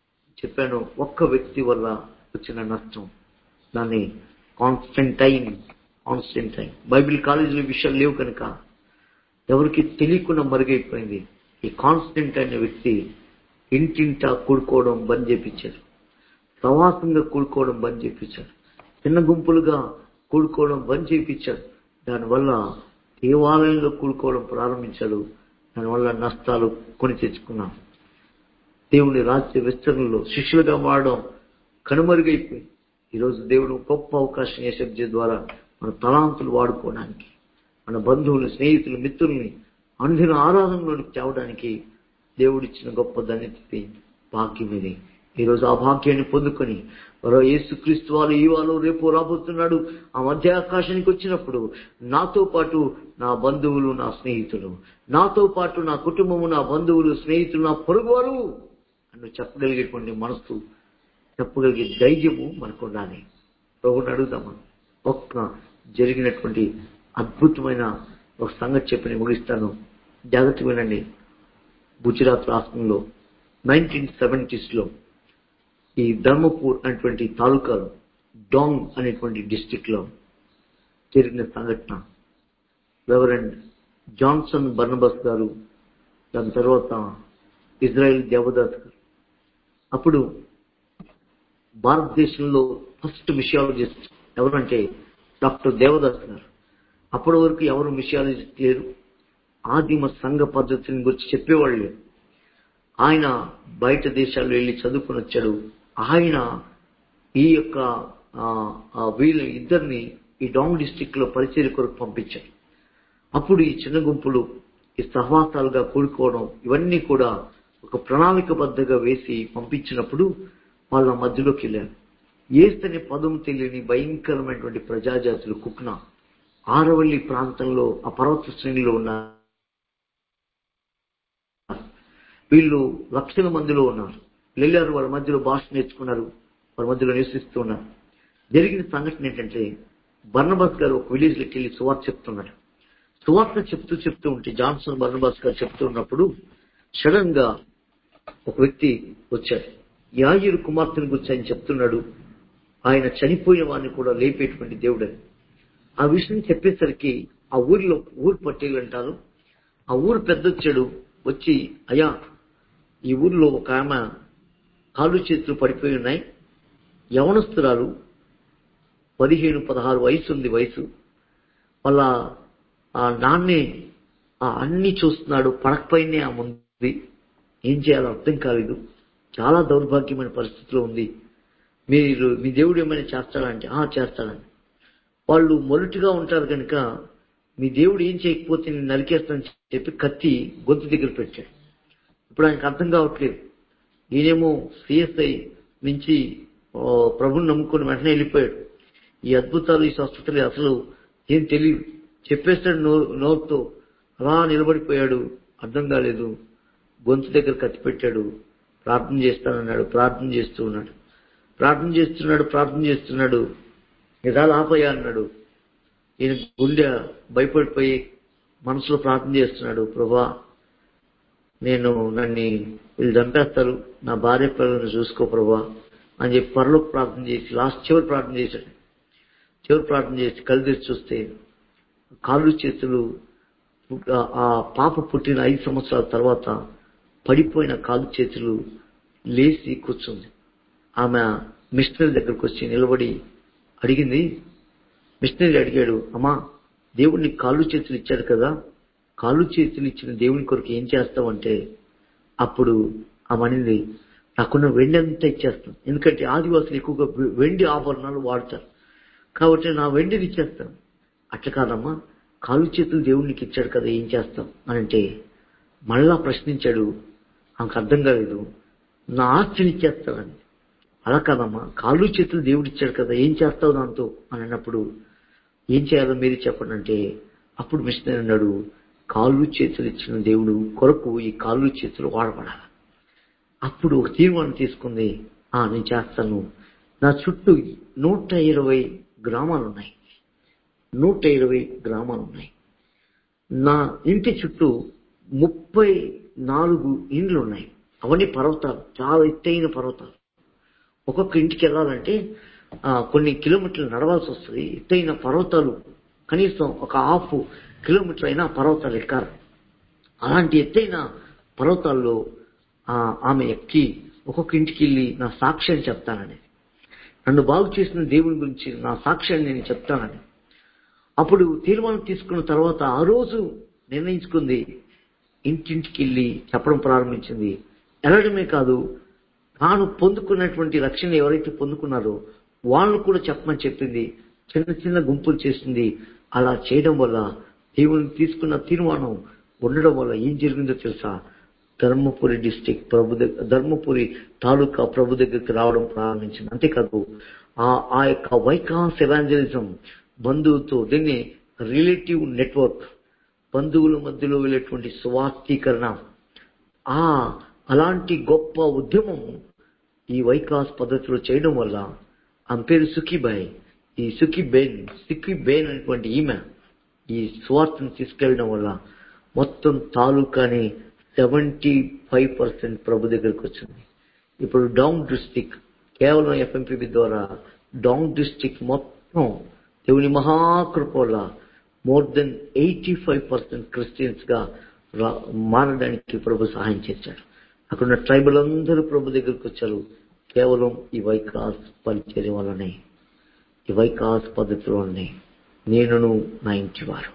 చెప్పాను ఒక్క వ్యక్తి వల్ల వచ్చిన నష్టం దాన్ని కాన్స్టెంటైన్ కాన్స్టెంటైన్ బైబిల్ కాలేజీలో విషయాలు లేవు కనుక ఎవరికి తెలియకుండా మరుగైపోయింది ఈ కాన్స్టెంట్ అనే వ్యక్తి ఇంటింటా కూడుకోవడం బంద్ చేపించారు ప్రవాసంగా కూడుకోవడం బంద్ చేయించాడు చిన్న గుంపులుగా కూడుకోవడం బంద్ చేయించాడు దానివల్ల దేవాలయంలో కూడుకోవడం ప్రారంభించాడు దానివల్ల నష్టాలు కొని తెచ్చుకున్నాం దేవుని రాజ్య విస్తరణలో శిష్యులుగా మారడం కనుమరుగైపోయింది ఈరోజు దేవుడు గొప్ప అవకాశం ఏసబ్జీ ద్వారా మన తలాంతులు వాడుకోవడానికి మన బంధువులు స్నేహితులు మిత్రుల్ని అందిన ఆరాధనలోనికి తేవడానికి దేవుడిచ్చిన గొప్ప ధన్యత భాగ్యం ఇది ఈరోజు ఆ భాగ్యాన్ని పొందుకొని మరో యేసుక్రీస్తు వాళ్ళు ఈ వాళ్ళు రేపు రాబోతున్నాడు ఆ మధ్య ఆకాశానికి వచ్చినప్పుడు నాతో పాటు నా బంధువులు నా స్నేహితులు నాతో పాటు నా కుటుంబము నా బంధువులు స్నేహితులు నా పొరుగువారు అని చెప్పగలిగేటువంటి మనసు చెప్పగలిగే ధైర్యము మనకు ఉండాలి ప్రభుని అడుగుదామా ఒక్క జరిగినటువంటి అద్భుతమైన ఒక సంగతి చెప్పి నేను ముగిస్తాను జాగ్రత్త వినండి గుజరాత్ రాష్ట్రంలో నైన్టీన్ సెవెంటీస్లో ఈ ధర్మపూర్ అనేటువంటి తాలూకాలో డాంగ్ అనేటువంటి డిస్టిక్లో జరిగిన సంఘటన రెవరెండ్ జాన్సన్ బర్నబస్ గారు దాని తర్వాత ఇజ్రాయెల్ దేవదాస్ గారు అప్పుడు భారతదేశంలో ఫస్ట్ మిషియాలజిస్ట్ ఎవరంటే డాక్టర్ దేవదాస్ గారు అప్పటి వరకు ఎవరు మిషియాలజిస్ట్ లేరు ఆదిమ సంఘ పద్ధతిని గురించి చెప్పేవాళ్ళు లేరు ఆయన బయట దేశాల్లో వెళ్ళి చదువుకుని వచ్చాడు ఆయన ఈ యొక్క ఆ, ఆ వీళ్ళ ఇద్దరిని ఈ డాంగ్ డిస్టిక్ లో పరిచయ కొరకు పంపించారు అప్పుడు ఈ చిన్న గుంపులు ఈ సహవాసాలుగా కూడుకోవడం ఇవన్నీ కూడా ఒక ప్రణాళికబద్ధంగా వేసి పంపించినప్పుడు వాళ్ళ మధ్యలోకి వెళ్ళారు ఏస్తని పదం తెలియని భయంకరమైనటువంటి ప్రజాజాతులు కుక్న ఆరవల్లి ప్రాంతంలో ఆ పర్వత శ్రేణిలో ఉన్న వీళ్ళు లక్షల మందిలో ఉన్నారు వెళ్ళారు వాళ్ళ మధ్యలో భాష నేర్చుకున్నారు వాళ్ళ మధ్యలో నివసిస్తూ ఉన్నారు జరిగిన సంఘటన ఏంటంటే బర్నబాస్ గారు ఒక విలేజ్లోకి వెళ్ళి సువార్త చెప్తున్నాడు సువార్త చెప్తూ చెప్తూ ఉంటే జాన్సన్ బర్నబాస్ గారు చెప్తూ ఉన్నప్పుడు సడన్ గా ఒక వ్యక్తి వచ్చాడు యాయిరు కుమార్తెను గురించి ఆయన చెప్తున్నాడు ఆయన చనిపోయిన వాడిని కూడా లేపేటువంటి దేవుడని ఆ విషయం చెప్పేసరికి ఆ ఊరిలో ఊరు పట్టేలు అంటారు ఆ ఊరు పెద్ద వచ్చాడు వచ్చి అయ్యా ఈ ఊర్లో ఒక ఆమె కాళ్ళు చేతులు పడిపోయి ఉన్నాయి యవనస్తురాలు పదిహేను పదహారు వయసు ఉంది వయసు వాళ్ళ ఆ నాన్నే ఆ అన్ని చూస్తున్నాడు పడకపైనే ఆమె ఉంది ఏం చేయాలో అర్థం కాలేదు చాలా దౌర్భాగ్యమైన పరిస్థితిలో ఉంది మీరు మీ దేవుడు ఏమైనా చేస్తాడంటే ఆ చేస్తాడని వాళ్ళు మొరటుగా ఉంటారు కనుక మీ దేవుడు ఏం చేయకపోతే నేను నరికేస్తానని చెప్పి కత్తి గొంతు దగ్గర పెట్టాడు ఇప్పుడు ఆయనకు అర్థం కావట్లేదు ఈయనేమో సిఎస్ఐ నుంచి ఓ, ప్రభుని నమ్ముకుని వెంటనే వెళ్ళిపోయాడు ఈ అద్భుతాలు ఈ స్వస్థతలు అసలు ఏం తెలియదు చెప్పేస్తాడు నో నోరుతో అలా నిలబడిపోయాడు అర్థం కాలేదు గొంతు దగ్గర కత్తి పెట్టాడు ప్రార్థన చేస్తానన్నాడు ప్రార్థన చేస్తూ ఉన్నాడు ప్రార్థన చేస్తున్నాడు ప్రార్థన చేస్తున్నాడు నిజాలు ఆపయ్యా అన్నాడు ఈయన గుండె భయపడిపోయి మనసులో ప్రార్థన చేస్తున్నాడు ప్రభా నేను నన్ను వీళ్ళు చంపేస్తారు నా భార్య పిల్లల్ని చూసుకో ప్రభా అని చెప్పి పరలోకి ప్రార్థన చేసి లాస్ట్ చివరి ప్రార్థన చేశాడు చివరి ప్రార్థన చేసి కళ్ళు తెరిచి చూస్తే కాళ్ళు చేతులు ఆ- ఆ పాప పుట్టిన ఐదు సంవత్సరాల తర్వాత పడిపోయిన కాళ్ళు చేతులు లేచి కూర్చుంది ఆమె మిషనరీ దగ్గరకు వచ్చి నిలబడి అడిగింది మిషనరీ అడిగాడు అమ్మా దేవుడు నీకు కాళ్ళు చేతులు ఇచ్చాడు కదా కాళ్ళు చేతులు ఇచ్చిన దేవుని కొరకు ఏం చేస్తావంటే అప్పుడు ఆమె అనింది నాకున్న వెండి అంతా ఇచ్చేస్తాను ఎందుకంటే ఆదివాసులు ఎక్కువగా వె- వెండి ఆభరణాలు వాడతారు కాబట్టి నా వెండిని ఇచ్చేస్తాను అట్లా కాదమ్మా కాళ్ళు చేతులు దేవునికి ఇచ్చాడు కదా ఏం చేస్తాం అని అంటే మళ్ళా ప్రశ్నించాడు ఆమెకు అర్థం కాలేదు నా ఆస్తిని ఇచ్చేస్తానని అలా కాదమ్మా కాళ్ళు చేతులు దేవుడు ఇచ్చాడు కదా ఏం చేస్తావు దాంతో అని అన్నప్పుడు ఏం చేయాలో మీరు చెప్పండి అంటే అప్పుడు మిషనరీ అన్నాడు కాళ్ళు చేతులు ఇచ్చిన దేవుడు కొరకు ఈ కాళ్ళు చేతులు వాడబడాలి అప్పుడు ఒక తీర్మానం తీసుకుంది ఆ నేను చేస్తాను నా చుట్టూ నూట ఇరవై గ్రామాలు ఉన్నాయి నూట ఇరవై గ్రామాలు ఉన్నాయి నా ఇంటి చుట్టూ ముప్పై నాలుగు ఇండ్లు ఉన్నాయి అవన్నీ పర్వతాలు చాలా ఎత్తైన పర్వతాలు ఒక్కొక్క ఇంటికి వెళ్ళాలంటే ఆ, కొన్ని కిలోమీటర్లు నడవాల్సి వస్తుంది ఎత్తైన పర్వతాలు కనీసం ఒక హాఫ్ కిలోమీటర్ అయినా పర్వతాలు ఎక్కాలి అలాంటి ఎత్తైన పర్వతాల్లో ఆ, ఆమె ఎక్కి ఒక్కొక్క ఇంటికి వెళ్ళి నా సాక్ష్యం చెప్తానని నన్ను బాగు చేసిన దేవుని గురించి నా సాక్ష్యాన్ని నేను చెప్తానని అప్పుడు తీర్మానం తీసుకున్న తర్వాత ఆ రోజు నిర్ణయించుకుంది ఇంటింటికి వెళ్ళి చెప్పడం ప్రారంభించింది వెళ్ళడమే కాదు తాను పొందుకున్నటువంటి రక్షణ ఎవరైతే పొందుకున్నారో వాళ్ళను కూడా చెప్పమని చెప్పింది చిన్న చిన్న గుంపులు చేసింది అలా చేయడం వల్ల దేవుని తీసుకున్న తీర్మానం ఉండడం వల్ల ఏం జరిగిందో తెలుసా ధర్మపురి డిస్టిక్ ప్రభు దగ్గర ధర్మపురి తాలూకా ప్రభు దగ్గరికి రావడం ప్రారంభించింది అంతేకాదు ఆ ఆ యొక్క వైకాస్ ఎవాంజలిజం బంధువుతో దీన్ని రిలేటివ్ నెట్వర్క్ బంధువుల మధ్యలో వెళ్ళేటువంటి సువార్థీకరణ ఆ అలాంటి గొప్ప ఉద్యమం ఈ వైకాస్ పద్ధతిలో చేయడం వల్ల ఆమె పేరు సుఖీబాయ్ ఈ సుఖీబేన్ సుఖీబేన్ అనేటువంటి ఈమె ఈ స్వార్థను తీసుకెళ్లడం వల్ల మొత్తం తాలూకాని సెవెంటీ ఫైవ్ పర్సెంట్ ప్రభు దగ్గరికి వచ్చింది ఇప్పుడు డౌన్ డిస్టిక్ కేవలం ఎఫ్ఎంపీబీ ద్వారా డౌన్ డిస్టిక్ మొత్తం దేవుని మహాకృప వల్ల more than eighty five percent Christians గా రా- మారడానికి ప్రభు సహాయం చేశాడు అక్కడున్న ట్రైబల్ అందరూ ప్రభు దగ్గరికి వచ్చారు కేవలం ఈ వైకాస్ పరిచర్య వల్లనే ఈ వైకాస్ పద్ధతి వల్లనే నేనును నా ఇంటి వారు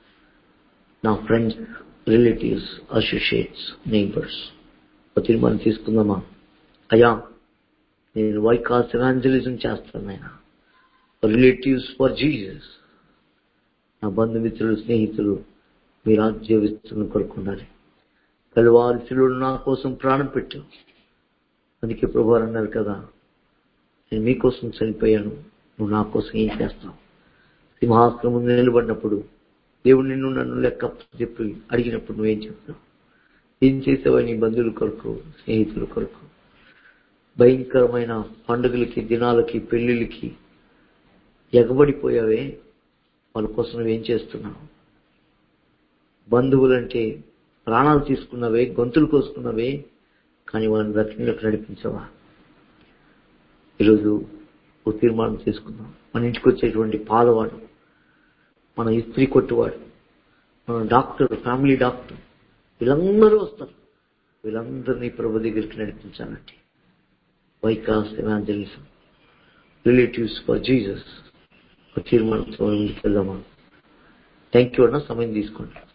నా ఫ్రెండ్స్ రిలేటివ్స్ అసోసియేట్స్ నైబర్స్ ఒక తీర్మానం తీసుకుందామా అయ్యా నేను వైకాస్ ఎవాంజలిజం చేస్తాను ఆయన రిలేటివ్స్ ఫర్ జీసస్ నా బంధుమిత్రులు స్నేహితులు మీ రాజ్య విస్తరణ కొరకుండాలి కలువారి శిలువను నా కోసం ప్రాణం పెట్టావు అందుకే ప్రభు వారు అన్నారు కదా నేను మీకోసం చనిపోయాను నువ్వు నా కోసం ఏం చేస్తావు సింహాసనం ముందు నిలబడినప్పుడు దేవుడు నిన్ను నన్ను లెక్క చెప్పి అడిగినప్పుడు నువ్వేం చెప్తావు ఏం చేసావా నీ బంధువుల కొరకు స్నేహితుల కొరకు భయంకరమైన పండుగలకి దినాలకి పెళ్లిళ్ళకి ఎగబడిపోయావే వాళ్ళ కోసం నువ్వేం చేస్తున్నావు బంధువులంటే ప్రాణాలు తీసుకున్నవే గొంతులు కోసుకున్నవే కానీ వాళ్ళని రక్షణలోకి నడిపించవా ఈరోజు ఓ తీర్మానం చేసుకుందాం మన ఇంటికి వచ్చేటువంటి పాలవాడు మన ఇస్త్రీ కొట్టువాడు మన డాక్టర్ ఫ్యామిలీ డాక్టర్ వీళ్ళందరూ వస్తారు వీళ్ళందరినీ ప్రభు దగ్గరికి నడిపించాలంటే వైకాస్ ఎవాంజలిజం రిలేటివ్స్ ఫర్ జీసస్ ఒక తీర్మానంతో ముందుకు వెళ్దామా థ్యాంక్ యూ అన్న సమయం తీసుకోండి